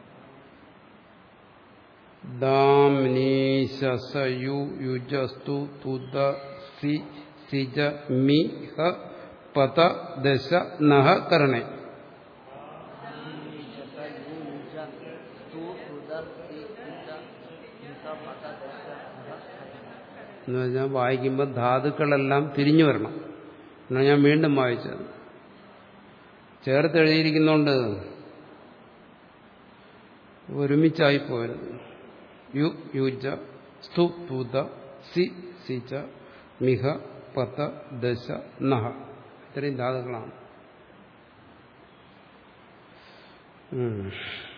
ദാം നീശസ യു യുജസ്തു തുദ സി സിജ മി ഹ പത ദശ നഹ കരണേ ശത യു യുജ സ്തു സുദ സി ഉജ നിക പദ ദശ നഹ കരണേ എന്ന് പറഞ്ഞാൽ വായിക്കുമ്പോൾ ധാതുക്കളെല്ലാം തിരിഞ്ഞു വരണം എന്നാണ് ഞാൻ വീണ്ടും വായിച്ചത് ചേർത്ത് എഴുതിയിരിക്കുന്നോണ്ട് ഒരുമിച്ചായി പോരുത് യു യുജ സ്തു തുത സി സിച്ച മിഹ പത ദശ നഹ ഇത്രയും ധാതുക്കളാണ് ഉം.